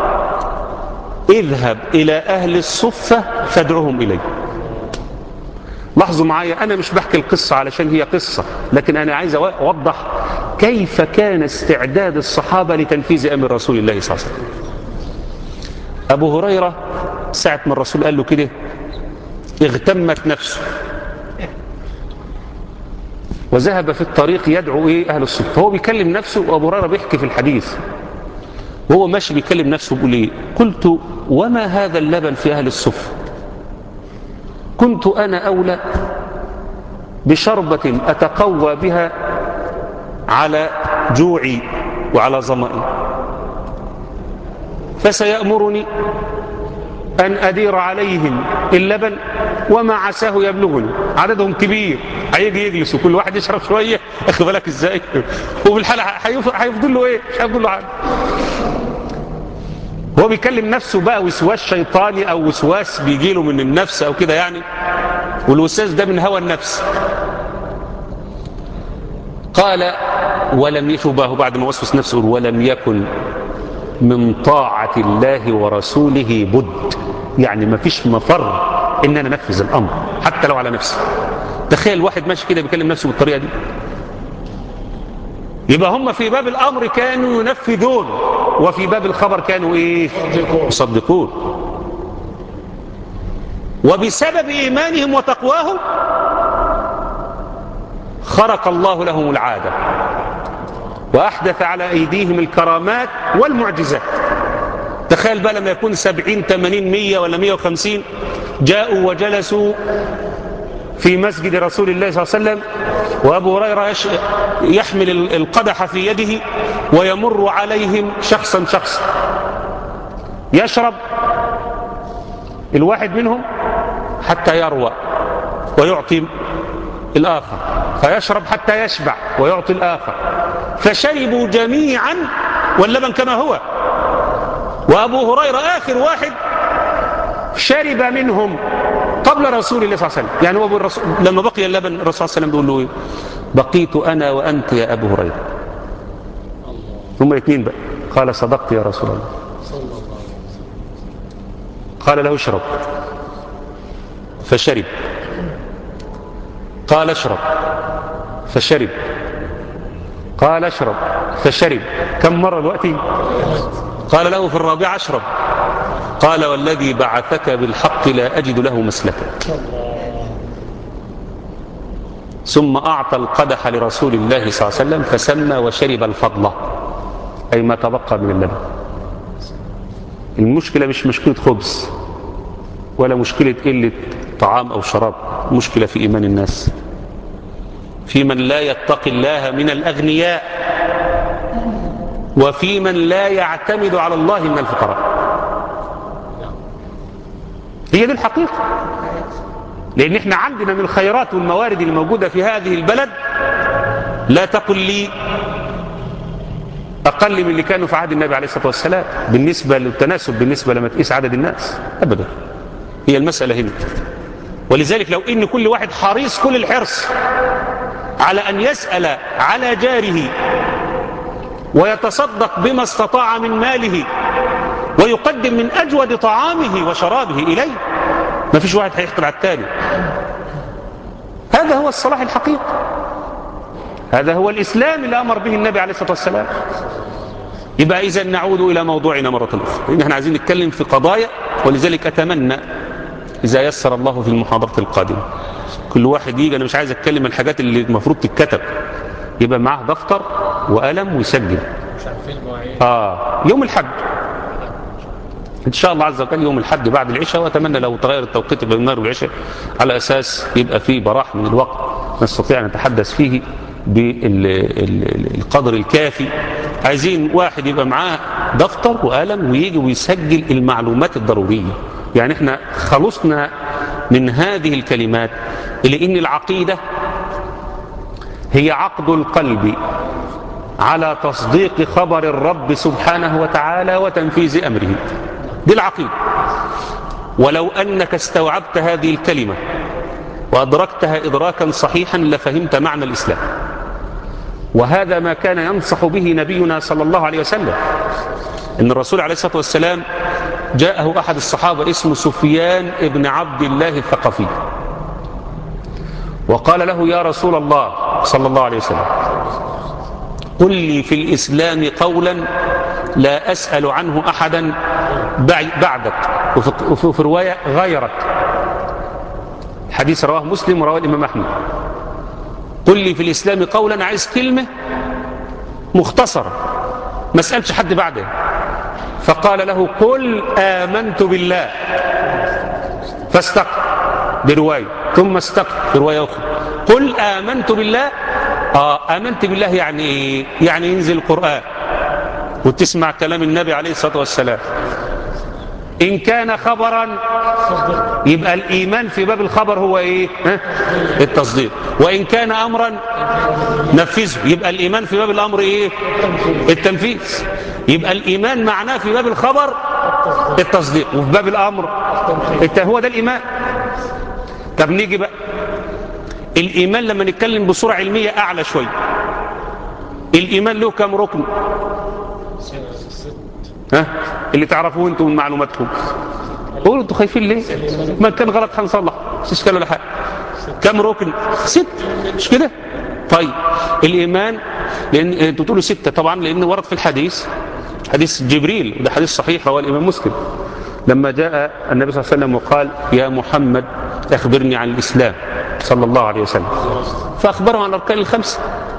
اذهب إلى أهل الصفة فادعوهم إلي لاحظوا معايا أنا مش بحكي القصة علشان هي قصة لكن أنا عايز أوضح كيف كان استعداد الصحابة لتنفيذ أمر رسول الله صلى الله عليه وسلم أبو هريرة ساعة ما الرسول قال له كده اغتمت نفسه وذهب في الطريق يدعو ايه اهل الصف فهو بيكلم نفسه وابو هريره بيحكي في الحديث وهو ماشي بيكلم نفسه بيقول ايه قلت وما هذا اللبن في اهل الصف كنت انا اولى بشربة اتقوى بها على جوعي وعلى ظمئي فسيأمرني أن أدير عليهم اللبن وما عساه يبلغني عددهم كبير هيجي يجلس وكل واحد يشرب شوية اخد بالك ازاي وبالحالة هيفضل له ايه مش هيفضل له حاجة هو بيكلم نفسه بقى وسواس شيطاني او وسواس بيجي له من النفس او كده يعني والوسواس ده من هوى النفس قال ولم يشبه بعد ما وسوس نفسه ولم يكن من طاعة الله ورسوله بد يعني ما فيش مفر ان انا انفذ الامر حتى لو على نفسي تخيل واحد ماشي كده بيكلم نفسه بالطريقة دي يبقى هم في باب الأمر كانوا ينفذون وفي باب الخبر كانوا إيه يصدقون وبسبب إيمانهم وتقواهم خرق الله لهم العادة وأحدث على أيديهم الكرامات والمعجزات تخيل بقى لما يكون سبعين تمانين مية ولا مية وخمسين جاءوا وجلسوا في مسجد رسول الله صلى الله عليه وسلم وأبو هريرة يش... يحمل القدح في يده ويمر عليهم شخصا شخصا يشرب الواحد منهم حتى يروى ويعطي الآخر فيشرب حتى يشبع ويعطي الآخر فشربوا جميعا واللبن كما هو وأبو هريرة آخر واحد شرب منهم قبل رسول الله صلى الله عليه وسلم يعني هو الرسول لما بقي اللبن الرسول صلى الله عليه وسلم بيقول له ايه بقيت أنا وأنت يا أبو هريرة هم الاثنين بقى قال صدقت يا رسول الله قال له اشرب فشرب قال اشرب فشرب قال اشرب فشرب كم مرة دلوقتي قال له في الرابعة اشرب قال والذي بعثك بالحق لا أجد له مسلكا ثم أعطى القدح لرسول الله صلى الله عليه وسلم فسمى وشرب الفضلة أي ما تبقى من اللبن المشكلة مش مشكلة خبز ولا مشكلة قلة طعام أو شراب مشكلة في إيمان الناس في من لا يتقي الله من الأغنياء وفي من لا يعتمد على الله من الفقراء هي دي الحقيقة لأن احنا عندنا من الخيرات والموارد الموجودة في هذه البلد لا تقل لي أقل من اللي كانوا في عهد النبي عليه الصلاة والسلام بالنسبة للتناسب بالنسبة لما تقيس عدد الناس أبدا هي المسألة هنا ولذلك لو إن كل واحد حريص كل الحرص على أن يسأل على جاره ويتصدق بما استطاع من ماله ويقدم من أجود طعامه وشرابه إليه ما فيش واحد هيخطر على التاني هذا هو الصلاح الحقيقي هذا هو الإسلام اللي أمر به النبي عليه الصلاة والسلام يبقى إذا نعود إلى موضوعنا مرة أخرى لأن احنا عايزين نتكلم في قضايا ولذلك أتمنى إذا يسر الله في المحاضرة القادمة كل واحد يجي أنا مش عايز أتكلم الحاجات اللي المفروض تتكتب يبقى معاه دفتر وقلم ويسجل مش عارفين مواعيد آه يوم الحد إن شاء الله عز وجل يوم الحد بعد العشاء وأتمنى لو تغير التوقيت بين النهار والعشاء على أساس يبقى فيه براح من الوقت نستطيع أن نتحدث فيه بالقدر الكافي عايزين واحد يبقى معاه دفتر وقلم ويجي ويسجل المعلومات الضرورية يعني احنا خلصنا من هذه الكلمات لأن العقيدة هي عقد القلب على تصديق خبر الرب سبحانه وتعالى وتنفيذ أمره دي العقيدة ولو أنك استوعبت هذه الكلمة وأدركتها إدراكا صحيحا لفهمت معنى الإسلام وهذا ما كان ينصح به نبينا صلى الله عليه وسلم إن الرسول عليه الصلاة والسلام جاءه أحد الصحابة اسمه سفيان ابن عبد الله الثقفي وقال له يا رسول الله صلى الله عليه وسلم قل لي في الإسلام قولا لا أسأل عنه أحدا بعدك وفي, وفي رواية غيرك حديث رواه مسلم ورواه الإمام أحمد قل لي في الإسلام قولا عايز كلمة مختصرة ما اسألش حد بعده فقال له قل آمنت بالله فاستقر برواية ثم استقر برواية أخرى قل آمنت بالله آه آمنت بالله يعني إيه؟ يعني ينزل القرآن وتسمع كلام النبي عليه الصلاة والسلام إن كان خبرا يبقى الإيمان في باب الخبر هو إيه ها؟ التصديق وإن كان أمرا نفذه يبقى الإيمان في باب الأمر إيه التنفيذ يبقى الإيمان معناه في باب الخبر التصديق وفي باب الأمر الت- هو ده الإيمان طب نيجي بقى الإيمان لما نتكلم بصورة علمية أعلى شوية الإيمان له كم ركن ها اللي تعرفوه انتم من معلوماتكم قولوا انتوا خايفين ليه ما كان غلط هنصلح مش اشكال ولا حاجه كم ركن ست مش كده طيب الايمان لان انتوا تقولوا ستة طبعا لان ورد في الحديث حديث جبريل وده حديث صحيح رواه الامام مسلم لما جاء النبي صلى الله عليه وسلم وقال يا محمد اخبرني عن الاسلام صلى الله عليه وسلم فاخبره عن الاركان الخمسه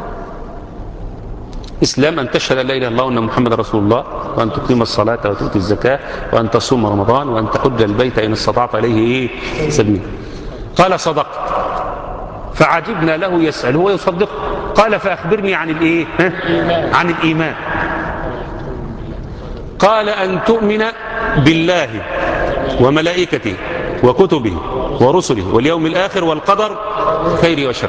إسلام أن تشهد أن لا إله إلا الله وأن محمد رسول الله وأن تقيم الصلاة وتؤتي الزكاة وأن تصوم رمضان وأن تحج البيت إن استطعت عليه إيه سبيل قال صدقت فعجبنا له يسأل هو يصدق قال فأخبرني عن الإيه ها؟ عن الإيمان قال أن تؤمن بالله وملائكته وكتبه ورسله واليوم الآخر والقدر خير وشر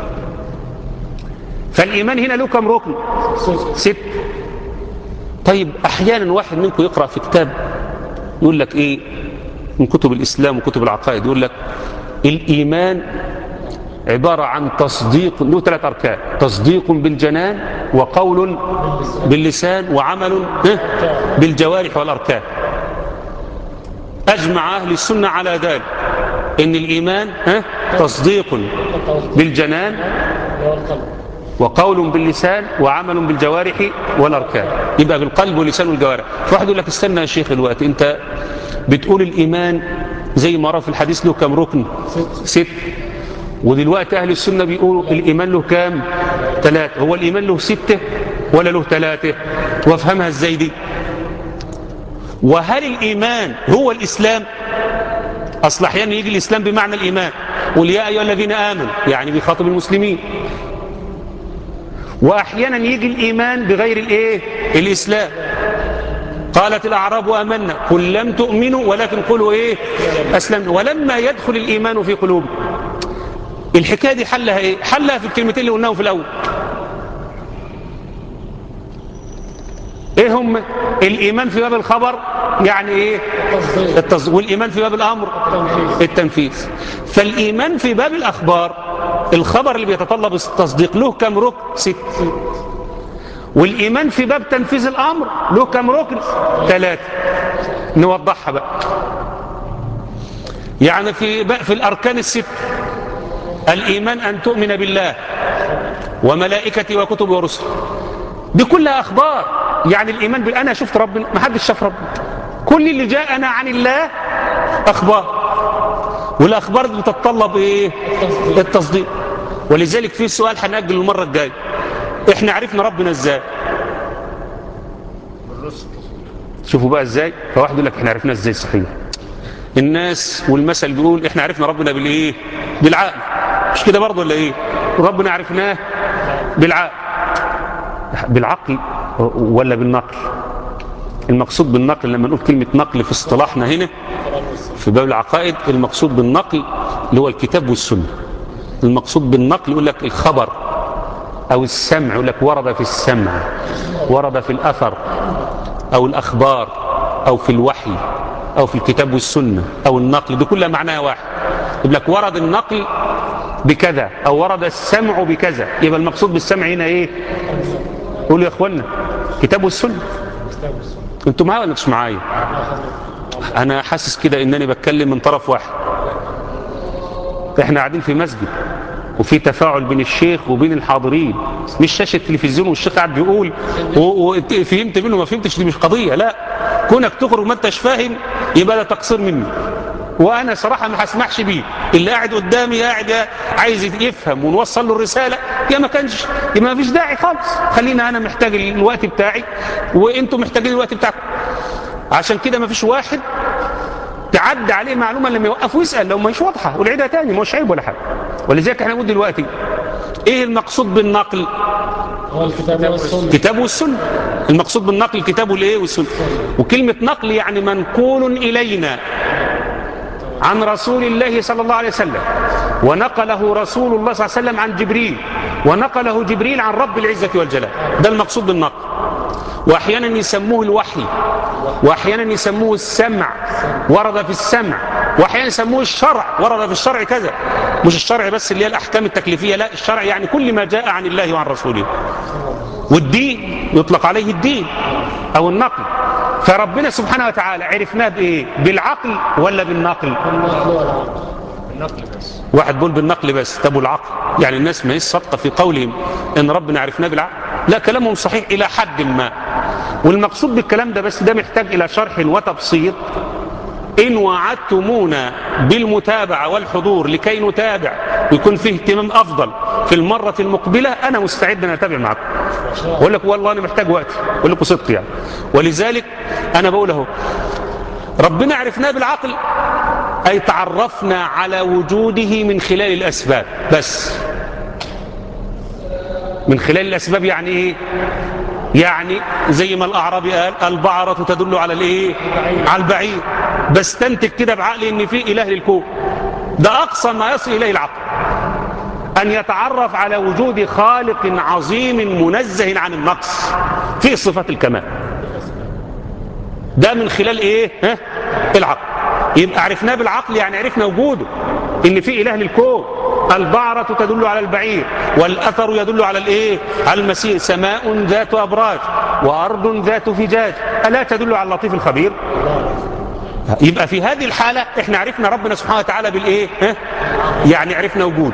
فالإيمان هنا له كم ركن ست طيب أحيانا واحد منكم يقرأ في كتاب يقول لك إيه من كتب الإسلام وكتب العقائد يقول لك الإيمان عبارة عن تصديق له ثلاث أركان تصديق بالجنان وقول باللسان وعمل ها، بالجوارح والأركان أجمع أهل السنة على ذلك إن الإيمان ها، تصديق بالجنان والقلب وقول باللسان وعمل بالجوارح والاركان يبقى بالقلب واللسان والجوارح فواحد يقول لك استنى يا شيخ الوقت انت بتقول الايمان زي ما رأى في الحديث له كم ركن ست ودلوقتي اهل السنه بيقولوا الايمان له كام ثلاثه هو الايمان له سته ولا له ثلاثه وافهمها ازاي دي وهل الايمان هو الاسلام اصل احيانا يجي الاسلام بمعنى الايمان قل يا ايها الذين امنوا يعني بيخاطب المسلمين واحيانا يجي الايمان بغير الايه الاسلام قالت الاعراب امنا قل لم تؤمنوا ولكن قولوا ايه اسلمنا ولما يدخل الايمان في قلوبكم الحكايه دي حلها ايه حلها في الكلمتين اللي قلناهم في الاول ايه هم الايمان في باب الخبر يعني ايه التصديق التصديق والايمان في باب الامر التنفيذ التنفيذ فالإيمان في باب الأخبار الخبر اللي بيتطلب التصديق له كم ركن ست والإيمان في باب تنفيذ الأمر له كم ركن ثلاثة نوضحها بقى يعني في بقى في الأركان الست الإيمان أن تؤمن بالله وملائكته وكتبه ورسله دي كلها أخبار يعني الإيمان بال أنا شفت ربنا ما حدش شاف ربنا كل اللي جاءنا عن الله أخبار والأخبار دي بتتطلب إيه التصديق. التصديق ولذلك في سؤال هنأجل المرة الجاية إحنا عرفنا ربنا إزاي شوفوا بقى إزاي فواحد يقول لك إحنا عرفنا إزاي صحيح الناس والمثل بيقول إحنا عرفنا ربنا بالإيه بالعقل مش كده برضه ولا إيه ربنا عرفناه بالعقل بالعقل ولا بالنقل المقصود بالنقل لما نقول كلمة نقل في اصطلاحنا هنا في باب العقائد المقصود بالنقل اللي هو الكتاب والسنة المقصود بالنقل يقول لك الخبر أو السمع يقول لك ورد في السمع ورد في الأثر أو الأخبار أو في الوحي أو في الكتاب والسنة أو النقل دي كلها معناها واحد يقول لك ورد النقل بكذا أو ورد السمع بكذا يبقى المقصود بالسمع هنا إيه قولوا يا إخوانا كتاب والسنة كتاب السنة انتوا معايا ولا مش معايا انا حاسس كده انني بتكلم من طرف واحد احنا قاعدين في مسجد وفي تفاعل بين الشيخ وبين الحاضرين مش شاشه تلفزيون والشيخ قاعد بيقول وفهمت منه ما فهمتش دي مش قضيه لا كونك تخرج ما انتش فاهم يبقى ده تقصير مني وانا صراحه ما هسمحش بيه اللي قاعد قدامي قاعد عايز يفهم ونوصل له الرساله يا ما كانش يا ما فيش داعي خالص خلينا انا محتاج الوقت بتاعي وانتوا محتاجين الوقت بتاعكم عشان كده ما فيش واحد تعدى عليه معلومه لما يوقف ويسال لو مش واضحه والعيدها تاني مش عيب ولا حاجه ولذلك احنا نقول دلوقتي ايه المقصود بالنقل هو الكتاب والسنة الكتاب والسنه المقصود بالنقل الكتاب والايه والسنه وكلمه نقل يعني منقول الينا عن رسول الله صلى الله عليه وسلم ونقله رسول الله صلى الله عليه وسلم عن جبريل ونقله جبريل عن رب العزة والجلال ده المقصود بالنقل وأحيانا يسموه الوحي وأحيانا يسموه السمع ورد في السمع وأحيانا يسموه الشرع ورد في الشرع كذا مش الشرع بس اللي هي الأحكام التكليفية لا الشرع يعني كل ما جاء عن الله وعن رسوله والدين يطلق عليه الدين أو النقل فربنا سبحانه وتعالى عرفناه بإيه بالعقل ولا بالنقل النقل والعقل واحد بيقول بالنقل بس طب والعقل يعني الناس ما هي صادقه في قولهم ان ربنا عرفناه بالعقل لا كلامهم صحيح إلى حد ما والمقصود بالكلام ده بس ده محتاج إلى شرح وتبسيط إن وعدتمونا بالمتابعة والحضور لكي نتابع ويكون فيه اهتمام أفضل في المرة المقبلة أنا مستعد أن أتابع معكم أقول لك والله أنا محتاج وقت أقول لكم صدق يعني ولذلك أنا بقول اهو ربنا عرفناه بالعقل أي تعرفنا على وجوده من خلال الأسباب بس من خلال الأسباب يعني إيه يعني زي ما الأعرابي قال البعرة تدل على الإيه على البعير بستنتج كده بعقلي إن في إله للكون ده أقصى ما يصل إليه العقل أن يتعرف على وجود خالق عظيم منزه عن النقص في صفات الكمال ده من خلال إيه ها؟ العقل يبقى عرفناه بالعقل يعني عرفنا وجوده إن في إله للكون البعرة تدل على البعير والأثر يدل على الإيه على المسير سماء ذات أبراج وأرض ذات فجاج ألا تدل على اللطيف الخبير يبقى في هذه الحالة احنا عرفنا ربنا سبحانه وتعالى بالإيه ها؟ يعني عرفنا وجوده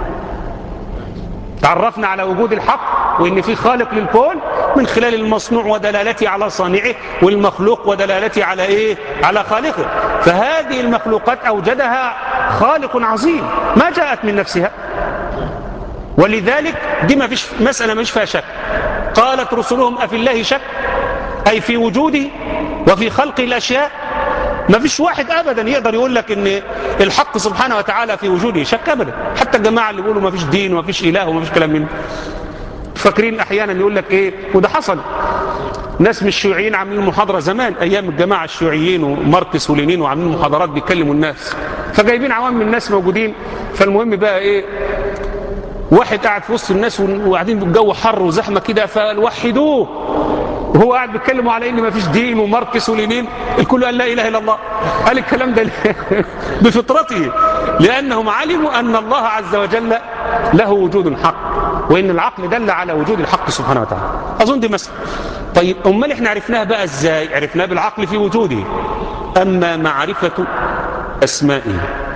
تعرفنا على وجود الحق وإن في خالق للكون من خلال المصنوع ودلالته على صانعه والمخلوق ودلالته على إيه على خالقه فهذه المخلوقات أوجدها خالق عظيم ما جاءت من نفسها ولذلك دي ما فيش مسألة مش فيها شك قالت رسلهم أفي الله شك أي في وجوده وفي خلق الأشياء ما فيش واحد أبدا يقدر يقول لك إن الحق سبحانه وتعالى في وجوده شك أبدا حتى الجماعة اللي بيقولوا ما فيش دين وما فيش إله وما فيش كلام منه فاكرين أحيانا يقول لك إيه وده حصل ناس من الشيوعيين عاملين محاضرة زمان أيام الجماعة الشيوعيين وماركس ولينين وعاملين محاضرات بيتكلموا الناس فجايبين عوام من الناس موجودين فالمهم بقى إيه واحد قاعد في وسط الناس وقاعدين بالجو حر وزحمة كده فوحدوه وهو قاعد بيتكلموا على ان ما فيش دين وماركس ولينين الكل قال لا اله الا الله قال الكلام ده بفطرته لانهم علموا ان الله عز وجل له وجود حق وان العقل دل على وجود الحق سبحانه وتعالى اظن دي مسألة طيب امال احنا عرفناها بقى ازاي عرفناها بالعقل في وجوده اما معرفة اسمائه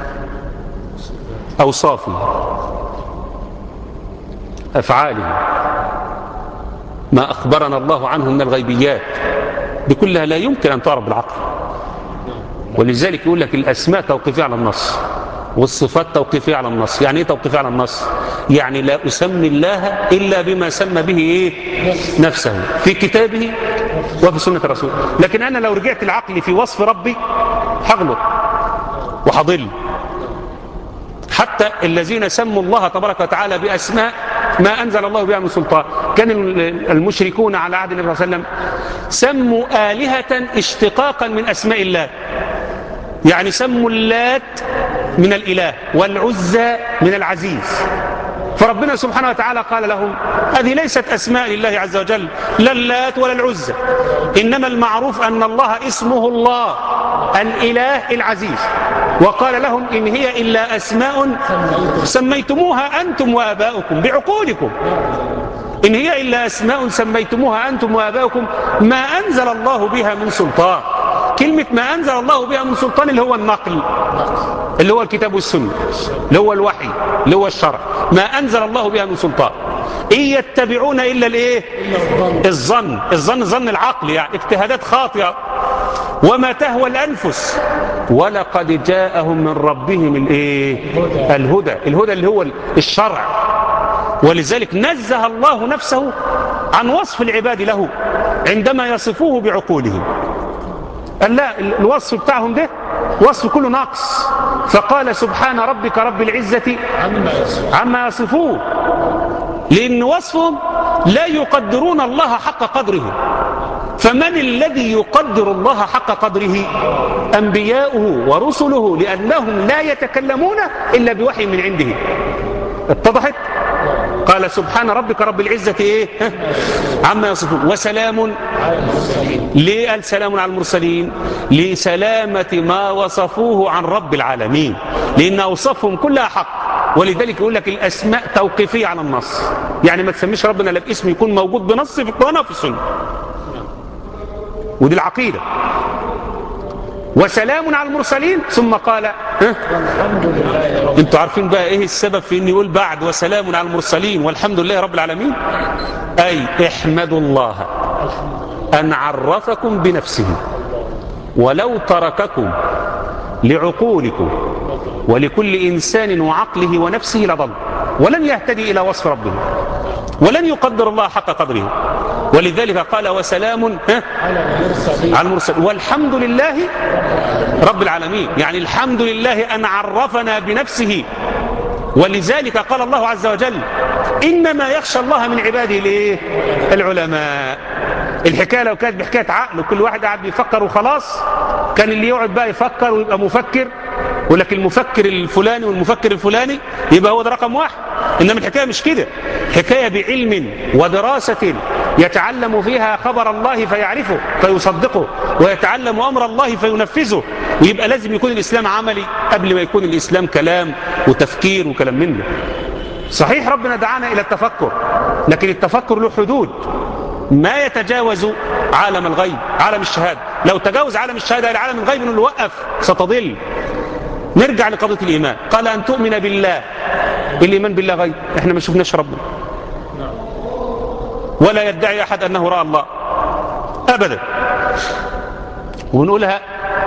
اوصافه افعاله ما أخبرنا الله عنه من الغيبيات دي كلها لا يمكن أن تعرف بالعقل ولذلك يقول لك الأسماء توقيفية على النص والصفات توقيفية على النص يعني إيه توقيفية على النص يعني لا أسمي الله إلا بما سمى به إيه؟ نفسه في كتابه وفي سنة الرسول لكن أنا لو رجعت العقل في وصف ربي هغلط وهضل حتى الذين سموا الله تبارك وتعالى بأسماء ما أنزل الله بها من سلطان كان المشركون على عهد النبي صلى الله عليه وسلم سموا آلهة اشتقاقا من أسماء الله يعني سموا اللات من الإله والعزى من العزيز فربنا سبحانه وتعالى قال لهم هذه ليست أسماء لله عز وجل لا اللات ولا العزى إنما المعروف أن الله اسمه الله الإله العزيز وقال لهم إن هي إلا أسماء سميتموها أنتم وآباؤكم بعقولكم إن هي إلا أسماء سميتموها أنتم وآباؤكم ما أنزل الله بها من سلطان كلمة ما أنزل الله بها من سلطان اللي هو النقل اللي هو الكتاب والسنة اللي هو الوحي اللي هو الشرع ما أنزل الله بها من سلطان إن يتبعون إلا الإيه الظن الظن ظن العقل يعني اجتهادات خاطئة وما تهوى الأنفس ولقد جاءهم من ربهم الإيه الهدى الهدى اللي هو الشرع ولذلك نزه الله نفسه عن وصف العباد له عندما يصفوه بعقولهم قال لا الوصف بتاعهم ده وصف كله نقص فقال سبحان ربك رب العزة عما يصفون لأن وصفهم لا يقدرون الله حق قدره فمن الذي يقدر الله حق قدره أنبياؤه ورسله لأنهم لا يتكلمون إلا بوحي من عنده اتضحت قال سبحان ربك رب العزة إيه عما يصفون وسلام ليه قال سلام على المرسلين لسلامة ما وصفوه عن رب العالمين لأن أوصفهم كلها حق ولذلك يقول لك الأسماء توقيفية على النص يعني ما تسميش ربنا لا باسم يكون موجود بنص في القرآن وفي السنة ودي العقيدة وسلام على المرسلين ثم قال ها الحمد لله يا رب انتوا عارفين بقى ايه السبب في ان يقول بعد وسلام على المرسلين والحمد لله رب العالمين اي احمدوا الله ان عرفكم بنفسه ولو ترككم لعقولكم ولكل انسان وعقله ونفسه لضل ولن يهتدي الى وصف ربه ولن يقدر الله حق قدره ولذلك قال وسلام ها على المرسلين على المرسل والحمد لله رب العالمين يعني الحمد لله أن عرفنا بنفسه ولذلك قال الله عز وجل إنما يخشى الله من عباده الايه العلماء الحكاية لو كانت بحكاية عقل وكل واحد قاعد بيفكر وخلاص كان اللي يقعد بقى يفكر ويبقى مفكر ولكن المفكر الفلاني والمفكر الفلاني يبقى هو ده رقم واحد إنما الحكاية مش كده حكاية بعلم ودراسة يتعلم فيها خبر الله فيعرفه فيصدقه ويتعلم أمر الله فينفذه ويبقى لازم يكون الإسلام عملي قبل ما يكون الإسلام كلام وتفكير وكلام من ده صحيح ربنا دعانا إلى التفكر لكن التفكر له حدود ما يتجاوز عالم الغيب عالم الشهادة لو تجاوز عالم الشهادة إلى عالم الغيب انه وقف ستضل نرجع لقضية الإيمان قال أن تؤمن بالله الإيمان بالله غيب احنا ما شفناش ربنا ولا يدعي أحد أنه رأى الله أبدا ونقولها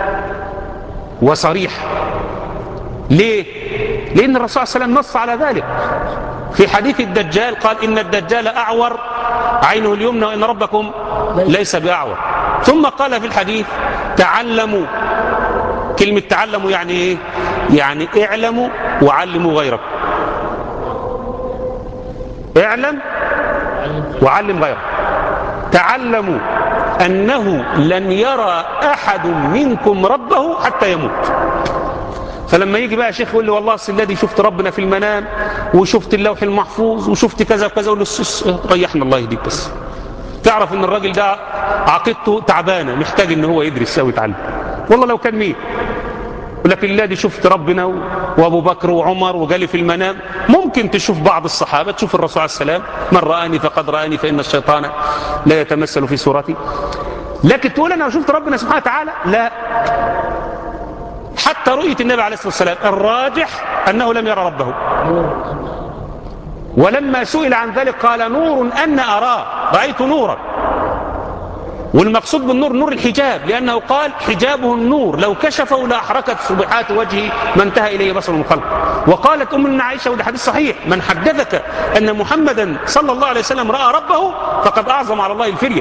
وصريح ليه لأن الرسول صلى الله عليه وسلم نص على ذلك في حديث الدجال قال إن الدجال أعور عينه اليمنى وإن ربكم ليس بأعور ثم قال في الحديث تعلموا كلمة تعلموا يعني إيه يعني اعلموا وعلموا غيركم اعلم وعلم غيرك تعلموا أنه لن يرى أحد منكم ربه حتى يموت فلما يجي بقى شيخ يقول لي والله أصل الذي شفت ربنا في المنام وشفت اللوح المحفوظ وشفت كذا وكذا أقول له السس ريحنا الله يهديك بس تعرف ان الراجل ده عقيدته تعبانه محتاج ان هو يدرس او يتعلم والله لو كان مين لكن الذي شفت ربنا و- وابو بكر وعمر وقال في المنام ممكن تشوف بعض الصحابه تشوف الرسول عليه السلام من رآني فقد رآني فإن الشيطان لا يتمثل في صورتي لكن تقول انا شفت ربنا سبحانه وتعالى لا حتى رؤية النبي عليه الصلاة والسلام الراجح أنه لم يرى ربه ولما سئل عن ذلك قال نور أن أراه رأيت نورا والمقصود بالنور نور الحجاب لأنه قال حجابه النور لو كشفه لأحركت سبحات وجهه ما انتهى إليه بصر من خلق وقالت أمنا عائشة وده حديث صحيح من حدثك أن محمدا صلى الله عليه وسلم رأى ربه فقد أعظم على الله الفرية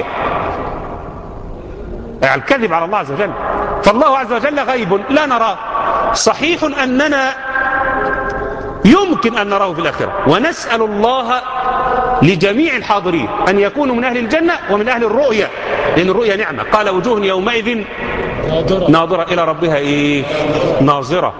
يعني الكذب على الله عز وجل فالله عز وجل غيب لا نراه صحيح أننا يمكن أن نراه في الآخرة ونسأل الله لجميع الحاضرين أن يكونوا من أهل الجنة ومن أهل الرؤية لأن الرؤية نعمة قال وجوه يومئذ نادرة ناظرة إلى ربها إيه ناظرة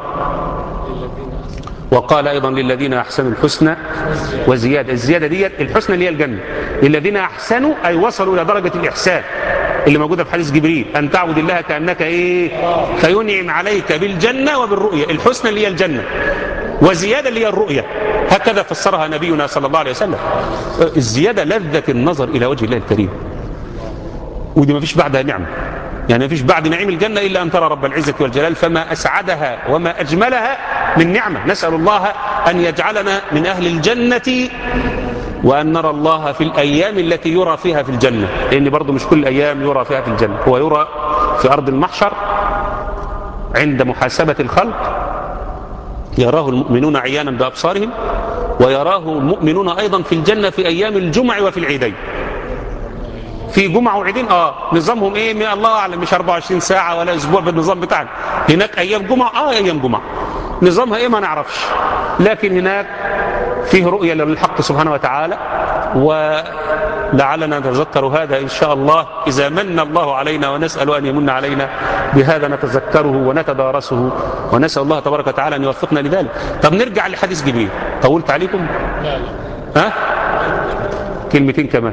وقال أيضا للذين أحسنوا الحسنى وزيادة الزيادة دي الحسنى اللي هي الجنة للذين أحسنوا أي وصلوا إلى درجة الإحسان اللي موجودة في حديث جبريل أن تعبد الله كأنك إيه فينعم عليك بالجنة وبالرؤية الحسنى اللي هي الجنة وزيادة اللي هي الرؤية هكذا فسرها نبينا صلى الله عليه وسلم الزيادة لذة النظر إلى وجه الله الكريم ودي ما فيش بعدها نعمة يعني ما فيش بعد نعيم الجنة إلا أن ترى رب العزة والجلال فما أسعدها وما أجملها من نعمة نسأل الله أن يجعلنا من أهل الجنة وأن نرى الله في الأيام التي يرى فيها في الجنة لأن برضو مش كل أيام يرى فيها في الجنة هو يرى في أرض المحشر عند محاسبة الخلق يراه المؤمنون عيانا بأبصارهم ويراه المؤمنون أيضا في الجنة في أيام الجمع وفي العيدين في جمعة وعيدين اه نظامهم ايه ما الله اعلم مش 24 ساعة ولا اسبوع بالنظام بتاعنا هناك ايام جمعة اه ايام جمعة نظامها ايه ما نعرفش لكن هناك فيه رؤية للحق سبحانه وتعالى ولعلنا نتذكر هذا إن شاء الله إذا من الله علينا ونسأل أن يمن علينا بهذا نتذكره ونتدارسه ونسأل الله تبارك وتعالى أن يوفقنا لذلك طب نرجع لحديث جبريل طولت عليكم لا لا ها كلمتين كمان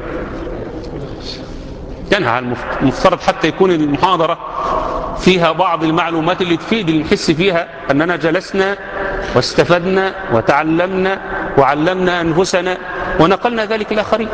يعني المف- المفترض حتى يكون المحاضرة فيها بعض المعلومات اللي تفيد اللي نحس فيها أننا جلسنا واستفدنا وتعلمنا وعلمنا أنفسنا ونقلنا ذلك الآخرين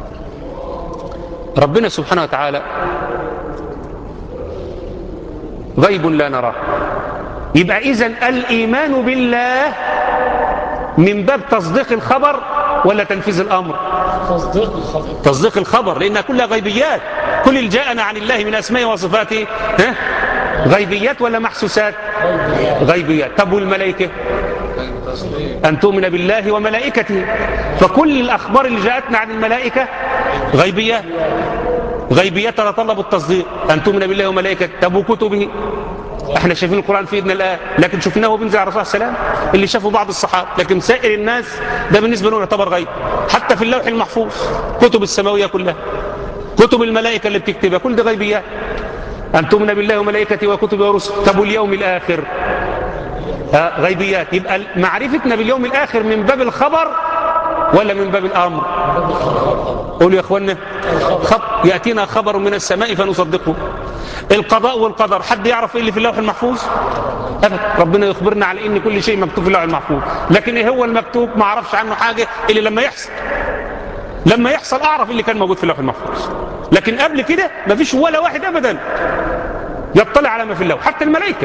ربنا سبحانه وتعالى غيب لا نراه يبقى إذا الإيمان بالله من باب تصديق الخبر ولا تنفيذ الأمر تصديق الخبر تصديق الخبر لأنها كلها غيبيات كل اللي جاءنا عن الله من أسمائه وصفاته ها؟ غيبيات ولا محسوسات غيبيات طب والملائكة أن تؤمن بالله وملائكته فكل الأخبار اللي جاءتنا عن الملائكة غيبيات غيبيات تتطلب التصديق أن تؤمن بالله وملائكته طب وكتبه احنا شايفين القرآن في ايدنا الآن لكن شفناه بينزل على الرسول صلى الله عليه وسلم اللي شافه بعض الصحابة لكن سائر الناس ده بالنسبة له يعتبر غيب حتى في اللوح المحفوظ كتب السماوية كلها كتب الملائكة اللي بتكتبها كل ده غيبيات أن تؤمن بالله وملائكته وكتبه ورسله طب واليوم الآخر آه غيبيات يبقى معرفتنا باليوم الآخر من باب الخبر ولا من باب الأمر قولوا يا أخوانا خب يأتينا خبر من السماء فنصدقه القضاء والقدر حد يعرف ايه اللي في اللوح المحفوظ أبدا ربنا يخبرنا على ان كل شيء مكتوب في اللوح المحفوظ لكن ايه هو المكتوب ما اعرفش عنه حاجة الا لما يحصل لما يحصل اعرف اللي كان موجود في اللوح المحفوظ لكن قبل كده ما فيش ولا واحد ابدا يطلع على ما في اللوح حتى الملائكة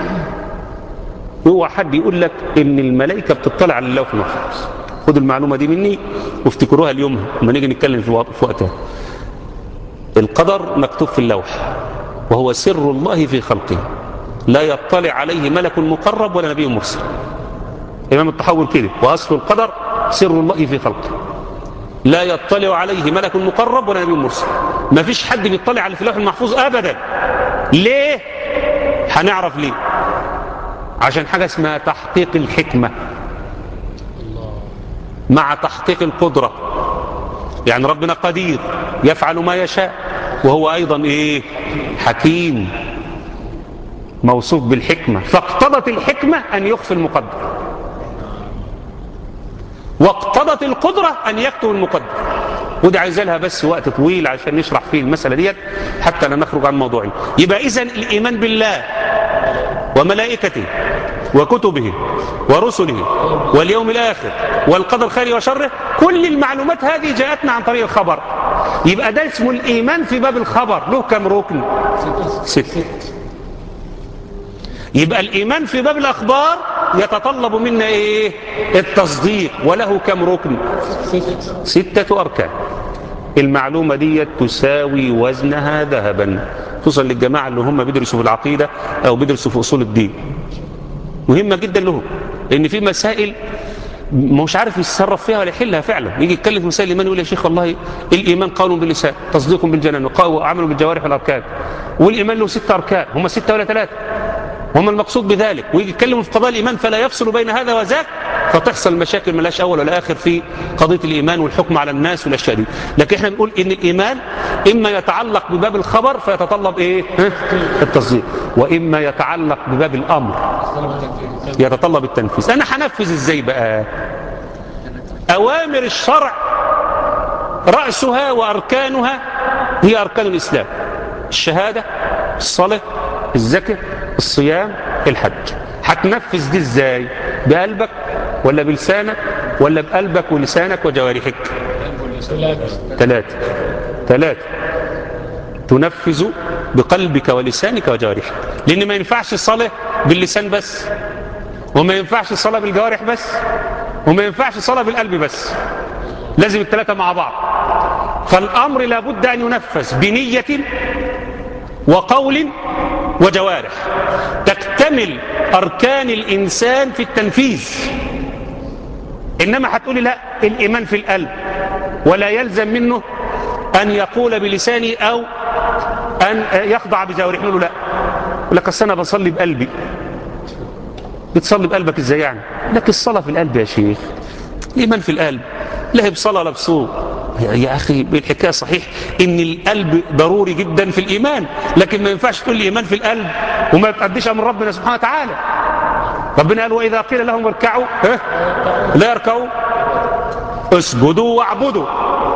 هو حد يقول لك ان الملائكة بتطلع على اللوح المحفوظ خدوا المعلومة دي مني وافتكروها اليوم لما نيجي نتكلم في وقت- في وقتها القدر مكتوب في اللوح وهو سر الله في خلقه لا يطلع عليه ملك مقرب ولا نبي مرسل إمام التحول كده وأصل القدر سر الله في خلقه لا يطلع عليه ملك مقرب ولا نبي مرسل ما فيش حد بيطلع على في اللوح المحفوظ أبدا ليه هنعرف ليه عشان حاجة اسمها تحقيق الحكمة مع تحقيق القدرة يعني ربنا قدير يفعل ما يشاء وهو أيضا إيه حكيم موصوف بالحكمة فاقتضت الحكمة أن يخفي المقدر واقتضت القدرة أن يكتب المقدر وده عايز لها بس وقت طويل عشان نشرح فيه المسألة ديت حتى لا نخرج عن موضوعنا يبقى إذن الإيمان بالله وملائكته وكتبه ورسله واليوم الآخر والقدر خيره وشره كل المعلومات هذه جاءتنا عن طريق الخبر يبقى ده اسمه الإيمان في باب الخبر له كم ركن ست يبقى الإيمان في باب الأخبار يتطلب منا إيه التصديق وله كم ركن ستة أركان المعلومة دي تساوي وزنها ذهبا خصوصا للجماعة اللي هم بيدرسوا في العقيدة أو بيدرسوا في أصول الدين مهمة جدا لهم لأن في مسائل مش عارف يتصرف فيها ولا يحلها فعلا يجي يتكلم في مسائل الإيمان يقول يا شيخ والله الإيمان قول باللسان تصديق بالجنان وعمل بالجوارح والأركان والإيمان له ست أركان هم ستة ولا ثلاثة هم المقصود بذلك ويجي يتكلموا في قضايا الإيمان فلا يفصل بين هذا وذاك فتحصل مشاكل ملاش أول ولا آخر في قضية الإيمان والحكم على الناس والأشياء دي لكن احنا بنقول إن الإيمان إما يتعلق بباب الخبر فيتطلب إيه ها؟ التصديق وإما يتعلق بباب الأمر يتطلب التنفيذ أنا هنفذ إزاي بقى أوامر الشرع رأسها وأركانها هي أركان الإسلام الشهادة الصلاة الزكاة الصيام الحج هتنفذ دي ازاي بقلبك ولا بلسانك ولا بقلبك ولسانك وجوارحك ثلاثة ثلاثة تنفذ بقلبك ولسانك وجوارحك لأن ما ينفعش الصلاة باللسان بس وما ينفعش الصلاة بالجوارح بس وما ينفعش الصلاة بالقلب بس لازم الثلاثة مع بعض فالأمر لابد أن ينفذ بنية وقول وجوارح تكتمل أركان الإنسان في التنفيذ إنما هتقولي لا الإيمان في القلب ولا يلزم منه أن يقول بلساني أو أن يخضع بجوارحه له لا يقول لك أصل أنا بصلي بقلبي بتصلي بقلبك إزاي يعني لك الصلاة في القلب يا شيخ الإيمان في القلب لا هي بصلاة لا بصوم يا أخي الحكاية صحيح إن القلب ضروري جدا في الإيمان لكن ما ينفعش تقول لي إيمان في القلب وما تقدش من ربنا سبحانه وتعالى ربنا قال وإذا قيل لهم اركعوا ها؟ لا يركعوا اسجدوا واعبدوا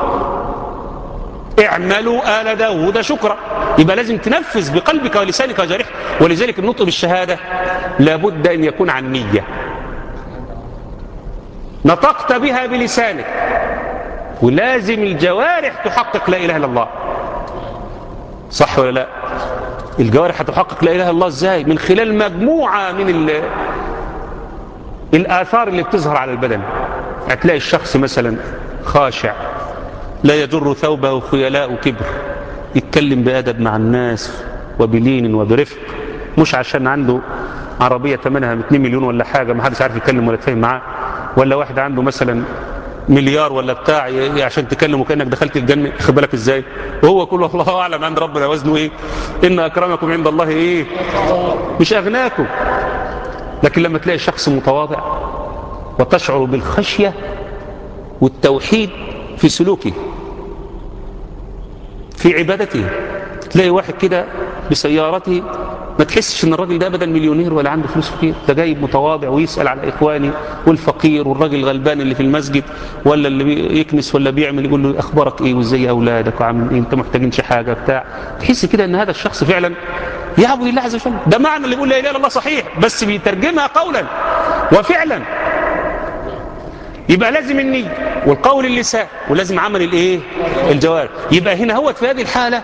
اعملوا آل داود شكرا يبقى لازم تنفذ بقلبك ولسانك وجارحك ولذلك النطق بالشهادة لابد أن يكون عن نية نطقت بها بلسانك ولازم الجوارح تحقق لا إله إلا الله صح ولا لا الجوارح هتحقق لا اله الا الله ازاي من خلال مجموعه من ال- الاثار اللي بتظهر على البدن هتلاقي الشخص مثلا خاشع لا يجر ثوبه خيلاء كبر يتكلم بادب مع الناس وبلين وبرفق مش عشان عنده عربيه ثمنها 2 مليون ولا حاجه ما حدش عارف يتكلم ولا يتفاهم معاه ولا واحد عنده مثلا مليار ولا بتاع ي- عشان تكلمه كانك دخلت الجنه خد بالك ازاي وهو كله الله اعلم عند ربنا وزنه ايه ان اكرمكم عند الله ايه مش اغناكم لكن لما تلاقي شخص متواضع وتشعر بالخشيه والتوحيد في سلوكه في عبادته تلاقي واحد كده بسيارته ما تحسش ان الراجل ده ابدا مليونير ولا عنده فلوس كتير ده جايب متواضع ويسال على اخواني والفقير والراجل الغلبان اللي في المسجد ولا اللي بيكنس ولا بيعمل يقول له اخبارك ايه وازاي اولادك وعامل ايه انت محتاجينش حاجه بتاع تحس كده ان هذا الشخص فعلا يعبد الله عز وجل ده معنى اللي بيقول لا اله الا الله صحيح بس بيترجمها قولا وفعلا يبقى لازم النية والقول اللسان ولازم عمل الايه الجوارح يبقى هنا هو في هذه الحالة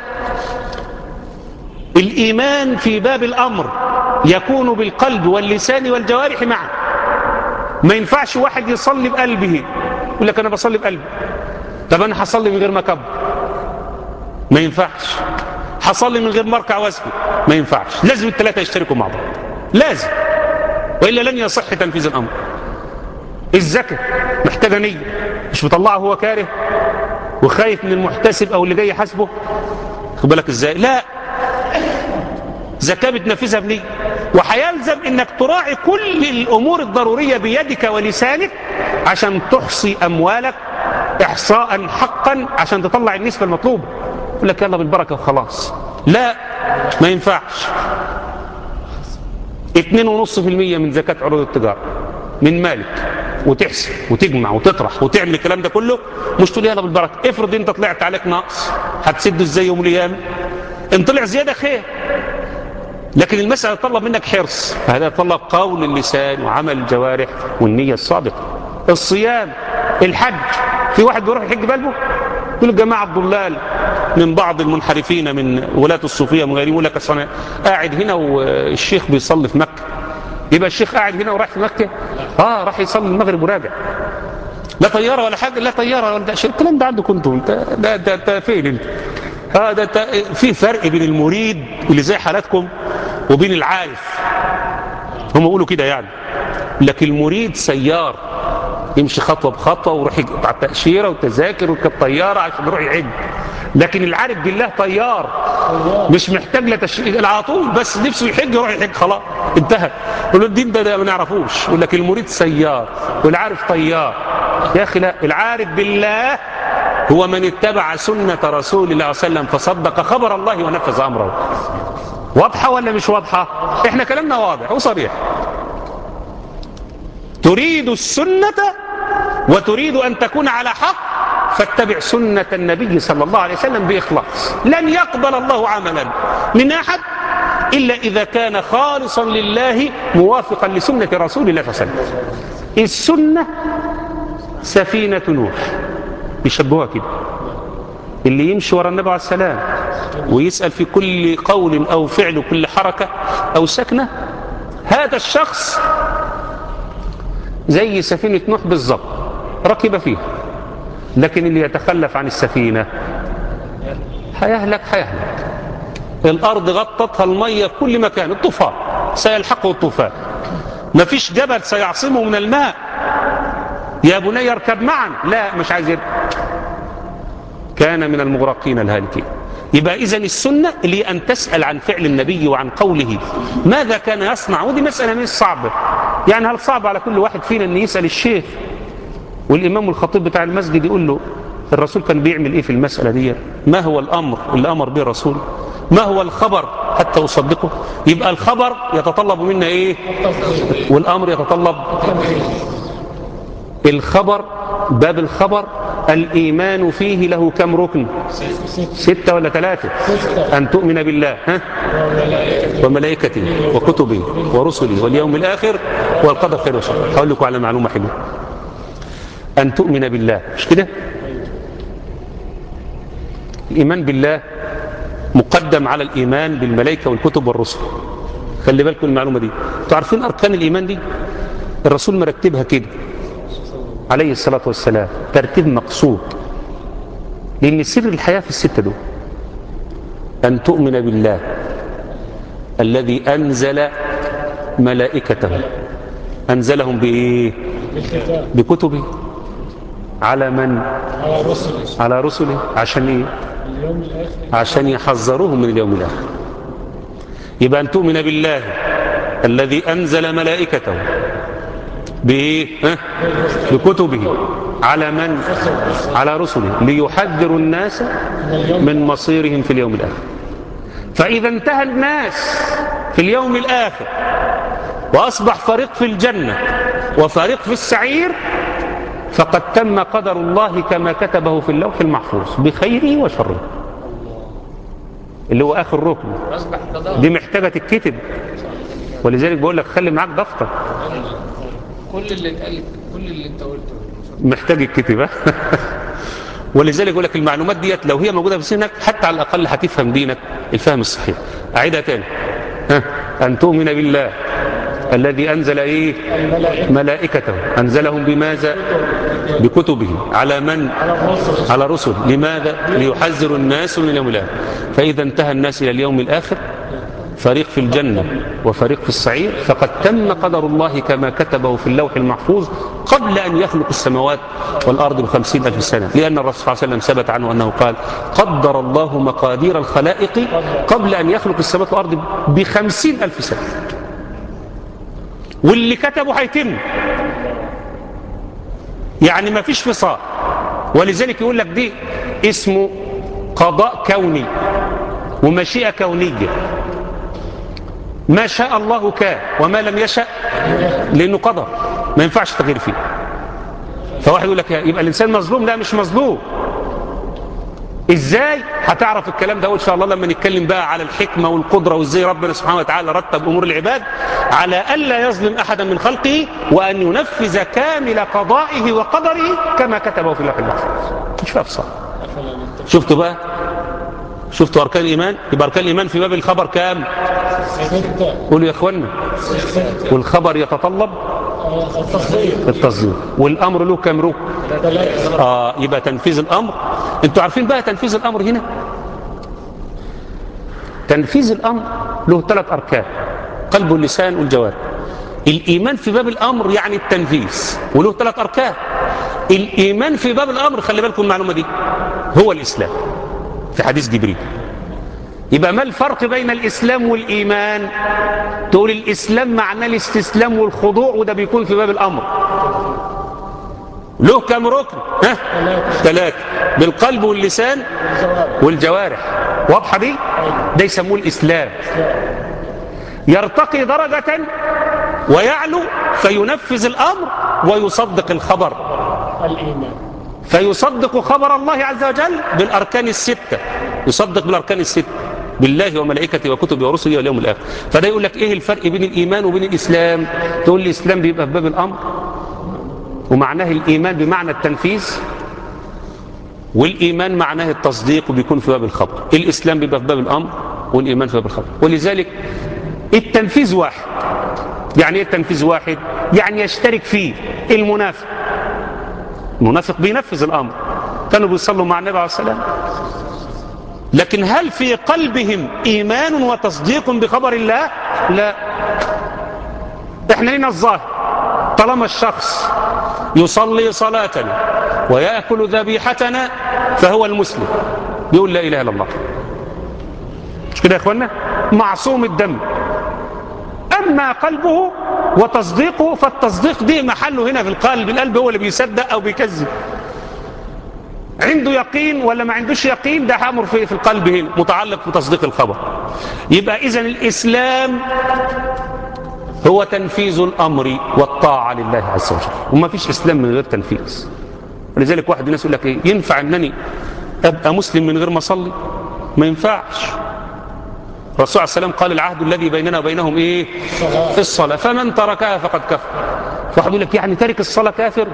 الإيمان في باب الأمر يكون بالقلب واللسان والجوارح معا ما ينفعش واحد يصلي بقلبه يقول لك أنا بصلي بقلبي طب أنا هصلي من غير ما أكبر ما ينفعش هصلي من غير ما اركع واسجد ما ينفعش لازم الثلاثة يشتركوا مع بعض لازم وإلا لن يصح تنفيذ الأمر الزكاة محتاجة نية مش مطلعه هو كاره وخايف من المحتسب أو اللي جاي يحاسبه خد بالك إزاي لا زكاة بتنفذها بنية وهيلزم انك تراعي كل الامور الضرورية بيدك ولسانك عشان تحصي اموالك احصاء حقا عشان تطلع النسبة المطلوبة يقول لك يلا بالبركة وخلاص لا ما ينفعش 2.5% من زكاة عروض التجارة من مالك وتحسب وتجمع وتطرح وتعمل الكلام ده كله مش تقول يلا بالبركة افرض انت طلعت عليك نقص هتسده ازاي يوم القيامة ان طلع زيادة خير لكن المسألة تطلب منك حرص هذا يتطلب قول اللسان وعمل الجوارح والنية الصادقة الصيام الحج في واحد بيروح يحج بقلبه يقول الجماعة الضلال من بعض المنحرفين من ولاة الصوفية من غيرهم يقول لك أصل أنا قاعد هنا والشيخ بيصلي في مكة يبقى الشيخ قاعد هنا وراح في مكة اه راح يصلي المغرب وراجع لا طيارة ولا حاجة لا طيارة ولا شيء الكلام ده عندكم انتم انت ده ده ده فين انت اه ده ده في فرق بين المريد اللي زي حالاتكم وبين العارف هم يقولوا كده يعني لكن المريد سيار يمشي خطوة بخطوة ويروح يقطع التأشيرة والتذاكر ويركب طيارة عشان يروح يعد لكن العارف بالله طيار مش محتاج لا تشريع على طول بس نفسه يحج يروح يحج خلاص انتهى يقول له الدين ده, ده ما نعرفوش يقول لك المريد سيار والعارف طيار يا اخي لا العارف بالله هو من اتبع سنة رسول الله صلى الله عليه وسلم فصدق خبر الله ونفذ أمره واضحة ولا مش واضحة احنا كلامنا واضح وصريح تريد السنة وتريد أن تكون على حق فاتبع سنة النبي صلى الله عليه وسلم بإخلاص لن يقبل الله عملا من أحد إلا إذا كان خالصا لله موافقا لسنة رسول الله صلى الله عليه وسلم السنة سفينة نوح بيشبهوها كده اللي يمشي ورا النبي عليه السلام ويسأل في كل قول أو فعل كل حركة أو سكنة هذا الشخص زي سفينة نوح بالظبط ركب فيها لكن اللي يتخلف عن السفينة هيهلك هيهلك الأرض غطتها المية في كل مكان الطوفان سيلحقه الطوفان مفيش جبل سيعصمه من الماء يا بني اركب معا لا مش عايز يركب كان من المغرقين الهالكين يبقى إذا السنة اللي أن تسأل عن فعل النبي وعن قوله ماذا كان يصنع ودي مسألة مش صعبة يعني هل صعب على كل واحد فينا أن يسأل الشيخ والإمام الخطيب بتاع المسجد يقول له الرسول كان بيعمل إيه في المسألة دي ما هو الأمر اللي أمر به الرسول ما هو الخبر حتى أصدقه يبقى الخبر يتطلب منا إيه والأمر يتطلب الخبر باب الخبر الإيمان فيه له كم ركن ستة ولا ثلاثة أن تؤمن بالله ها؟ وملائكته وكتبه ورسله واليوم الآخر والقدر خير وشر هقول لكم على معلومة حلوة أن تؤمن بالله مش كده الإيمان بالله مقدم على الإيمان بالملائكة والكتب والرسل خلي بالكم المعلومة دي انتوا عارفين أركان الإيمان دي الرسول مرتبها كده عليه الصلاة والسلام ترتيب مقصود لأن سر الحياة في الستة دول أن تؤمن بالله الذي أنزل ملائكته أنزلهم بإيه بالكتاب بكتبه على من على الرسل على رسله عشان إيه اليوم الآخر عشان يحذروهم من اليوم الآخر يبقى أن تؤمن بالله الذي أنزل ملائكته بإيه ها؟ بكتبه على من على رسله ليحذروا الناس من مصيرهم في اليوم الآخر فإذا انتهى الناس في اليوم الآخر وأصبح فريق في الجنة وفريق في السعير فقد تم قدر الله كما كتبه في اللوح المحفوظ بخيره وشره اللي هو آخر ركن أصبح قضاء دي محتاجة تتكتب ولذلك بقول لك خلي معاك دفتر كل اللي اتقال كل اللي انت قلته محتاج الكتابة ولذلك يقول لك المعلومات ديت لو هي موجودة في سنك حتى على الأقل هتفهم دينك الفهم الصحيح أعيدها تاني ها أن تؤمن بالله الذي أنزل إيه ملائكته أنزلهم بماذا بكتبه على من على رسل لماذا ليحذر الناس من اليوم الآخر فإذا انتهى الناس إلى اليوم الآخر فريق في الجنة وفريق في السعير فقد تم قدر الله كما كتبه في اللوح المحفوظ قبل أن يخلق السماوات والأرض بخمسين ألف سنة لأن الرسول صلى الله عليه وسلم ثبت عنه أنه قال قدر الله مقادير الخلائق قبل أن يخلق السماوات والأرض بخمسين ألف سنة واللي كتبه هيتم يعني ما فيش فصال ولذلك يقول لك دي اسمه قضاء كوني ومشيئة كونية ما شاء الله كان وما لم يشاء لأنه قدر ما ينفعش تغيير فيه فواحد يقول لك يبقى الإنسان مظلوم لا مش مظلوم ازاي هتعرف الكلام ده ان شاء الله لما نتكلم بقى على الحكمه والقدره وازاي ربنا سبحانه وتعالى رتب امور العباد على الا يظلم احدا من خلقه وان ينفذ كامل قضائه وقدره كما كتبه في اللوح المحفوظ مش فيها افصال شفتوا بقى شفتوا اركان الايمان يبقى اركان الايمان في باب الخبر كام ستة قولوا يا اخوانا والخبر يتطلب التصديق التصديق والامر له كام ركن ثلاثة اه يبقى تنفيذ الامر انتوا عارفين بقى تنفيذ الامر هنا تنفيذ الامر له ثلاث اركان قلب واللسان والجوارح الايمان في باب الامر يعني التنفيذ وله ثلاث اركان الايمان في باب الامر خلي بالكم المعلومه دي هو الاسلام في حديث جبريل يبقى ما الفرق بين الاسلام والايمان تقول الاسلام معناه الاستسلام والخضوع وده بيكون في باب الامر له كم ركن ها ثلاثة بالقلب واللسان والجوارح واضحة دي ده يسموه الإسلام يرتقي درجة ويعلو فينفذ الأمر ويصدق الخبر الإيمان فيصدق خبر الله عز وجل بالأركان الستة يصدق بالأركان الستة بالله وملائكته وكتبه ورسله واليوم الآخر فده يقول لك إيه الفرق بين الإيمان وبين الإسلام تقول لي الإسلام بيبقى في باب الأمر ومعناه الإيمان بمعنى التنفيذ والإيمان معناه التصديق وبيكون في باب الخبر الإسلام بيبقى في باب الأمر والإيمان في باب الخبر ولذلك التنفيذ واحد يعني ايه التنفيذ واحد يعني يشترك فيه المنافق المنافق بينفذ الأمر كانوا بيصلوا مع النبي عليه السلام لكن هل في قلبهم إيمان وتصديق بخبر الله لا احنا لنا الظاهر طالما الشخص يصلي صلاتنا ويأكل ذبيحتنا فهو المسلم يقول لا إله إلا الله مش كده يا أخوانا معصوم الدم أما قلبه وتصديقه فالتصديق دي محله هنا في القلب القلب هو اللي بيصدق أو بيكذب عنده يقين ولا ما عندوش يقين ده أمر في, في القلب هنا متعلق بتصديق الخبر يبقى إذن الإسلام هو تنفيذ الأمر والطاعة لله عز وجل وما فيش إسلام من غير تنفيذ ولذلك واحد الناس يقول لك إيه ينفع أنني أبقى مسلم من غير ما أصلي ما ينفعش الرسول عليه السلام قال العهد الذي بيننا وبينهم إيه الصلاة فمن تركها فقد كفر واحد يقول لك يعني تارك الصلاة كافر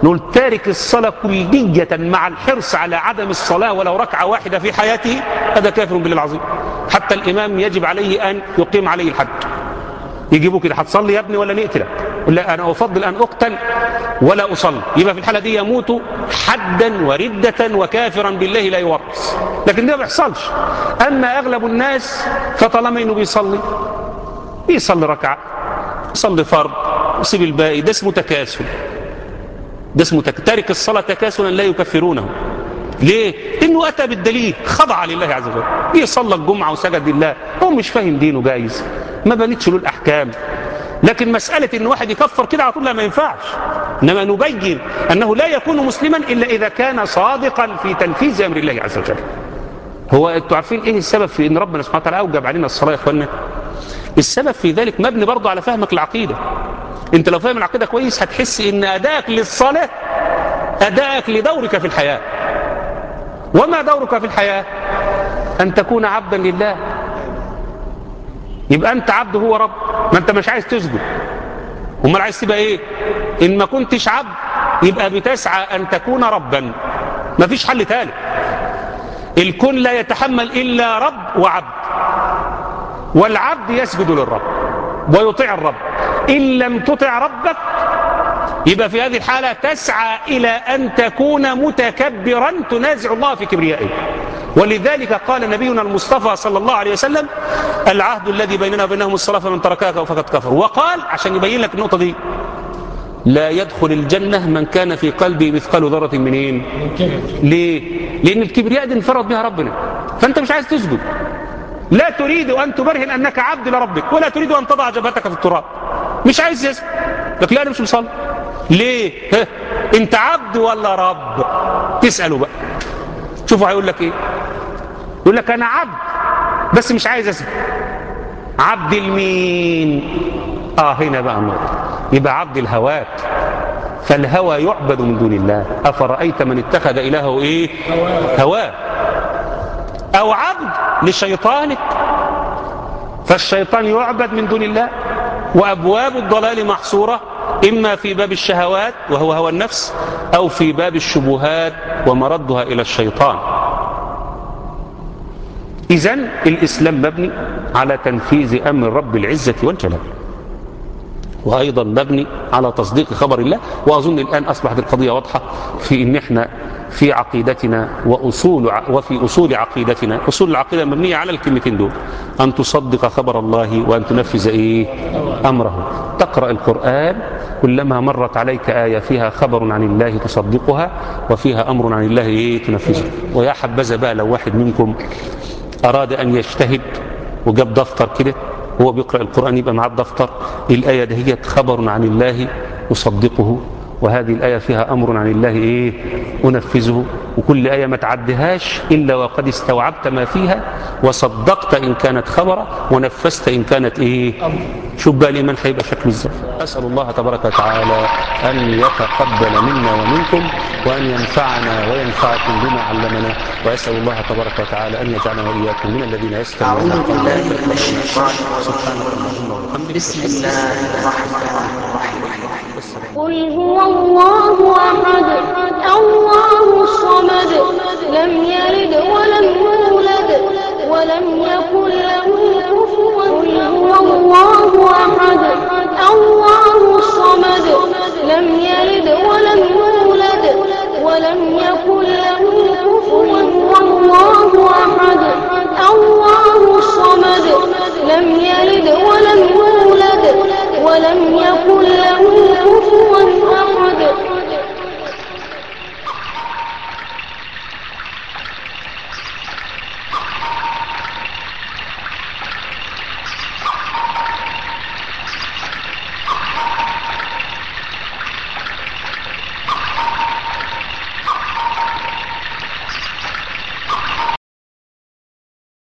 نقول تارك الصلاة كلية مع الحرص على عدم الصلاة ولو ركعة واحدة في حياته هذا كافر بالله العظيم حتى الإمام يجب عليه أن يقيم عليه الحد يجيبوا كده هتصلي يا ابني ولا نقتلك لا أنا أفضل أن أقتل ولا أصلي يبقى في الحالة دي يموت حدا وردة وكافرا بالله لا يورث لكن ده ما بيحصلش أما أغلب الناس فطالما إنه بيصلي بيصلي ركعة يصلي فرض يسيب الباقي ده اسمه تكاسل ده اسمه تك... تارك الصلاة تكاسلا لا يكفرونه ليه؟ إنه أتى بالدليل خضع لله عز وجل جه صلى الجمعة وسجد لله هو مش فاهم دينه جايز ما بنتش له الأحكام لكن مسألة إن واحد يكفر كده على طول لا ما ينفعش إنما نبين أنه لا يكون مسلما إلا إذا كان صادقا في تنفيذ أمر الله عز وجل هو أنتوا عارفين إيه السبب في إن ربنا سبحانه وتعالى أوجب علينا الصلاة يا إخواننا السبب في ذلك مبني برضه على فهمك العقيدة انت لو فاهم العقيدة كويس هتحس ان ادائك للصلاة ادائك لدورك في الحياة وما دورك في الحياة ان تكون عبدا لله يبقى انت عبد هو رب ما انت مش عايز تسجد امال عايز تبقى ايه ان ما كنتش عبد يبقى بتسعى ان تكون ربا ما فيش حل تاني الكون لا يتحمل الا رب وعبد والعبد يسجد للرب ويطيع الرب إن لم تطع ربك يبقى في هذه الحالة تسعى إلى أن تكون متكبرا تنازع الله في كبريائه ولذلك قال نبينا المصطفى صلى الله عليه وسلم العهد الذي بيننا وبينهم الصلاة فمن تركها فقد كفر وقال عشان يبين لك النقطة دي لا يدخل الجنة من كان في قلبه مثقال ذرة منين ليه لأن الكبرياء دي انفرد بها ربنا فأنت مش عايز تسجد لا تريد أن تبرهن أنك عبد لربك ولا تريد أن تضع جبهتك في التراب مش عايز يسجد لك لا أنا مش مصلي ليه ها؟ انت عبد ولا رب تسأله بقى شوفوا هيقول لك ايه يقول لك انا عبد بس مش عايز اسجد عبد المين اه هنا بقى النقطه يبقى عبد الهوات فالهوى يعبد من دون الله افرايت من اتخذ الهه ايه هواه او عبد لشيطانك فالشيطان يعبد من دون الله وابواب الضلال محصوره اما في باب الشهوات وهو هوى النفس او في باب الشبهات ومردها الى الشيطان اذا الاسلام مبني على تنفيذ امر رب العزه والجلال وايضا مبني على تصديق خبر الله واظن الان اصبحت القضيه واضحه في ان احنا في عقيدتنا واصول وفي اصول عقيدتنا اصول العقيده مبنيه على الكلمتين دول ان تصدق خبر الله وان تنفذ ايه امره تقرا القران كلما مرت عليك ايه فيها خبر عن الله تصدقها وفيها امر عن الله ايه تنفذه ويا حبذا بقى لو واحد منكم اراد ان يجتهد وجاب دفتر كده هو بيقرأ القرآن يبقى معاه الدفتر الآية ده هي خبر عن الله أصدقه وهذه الآية فيها أمر عن الله إيه أنفذه وكل آية ما تعدهاش إلا وقد استوعبت ما فيها وصدقت إن كانت خبرة ونفذت إن كانت إيه شوف بقى الإيمان هيبقى شكله إزاي أسأل الله تبارك وتعالى أن يتقبل منا ومنكم وأن ينفعنا وينفعكم بما علمنا وأسأل الله تبارك وتعالى أن يجعلنا وإياكم من الذين يستمعون أعوذ القول بالله من فيتبعون الشيطان سبحانك اللهم وبحمدك بسم الله الرحمن الرحيم قل هو الله أحد الله الصمد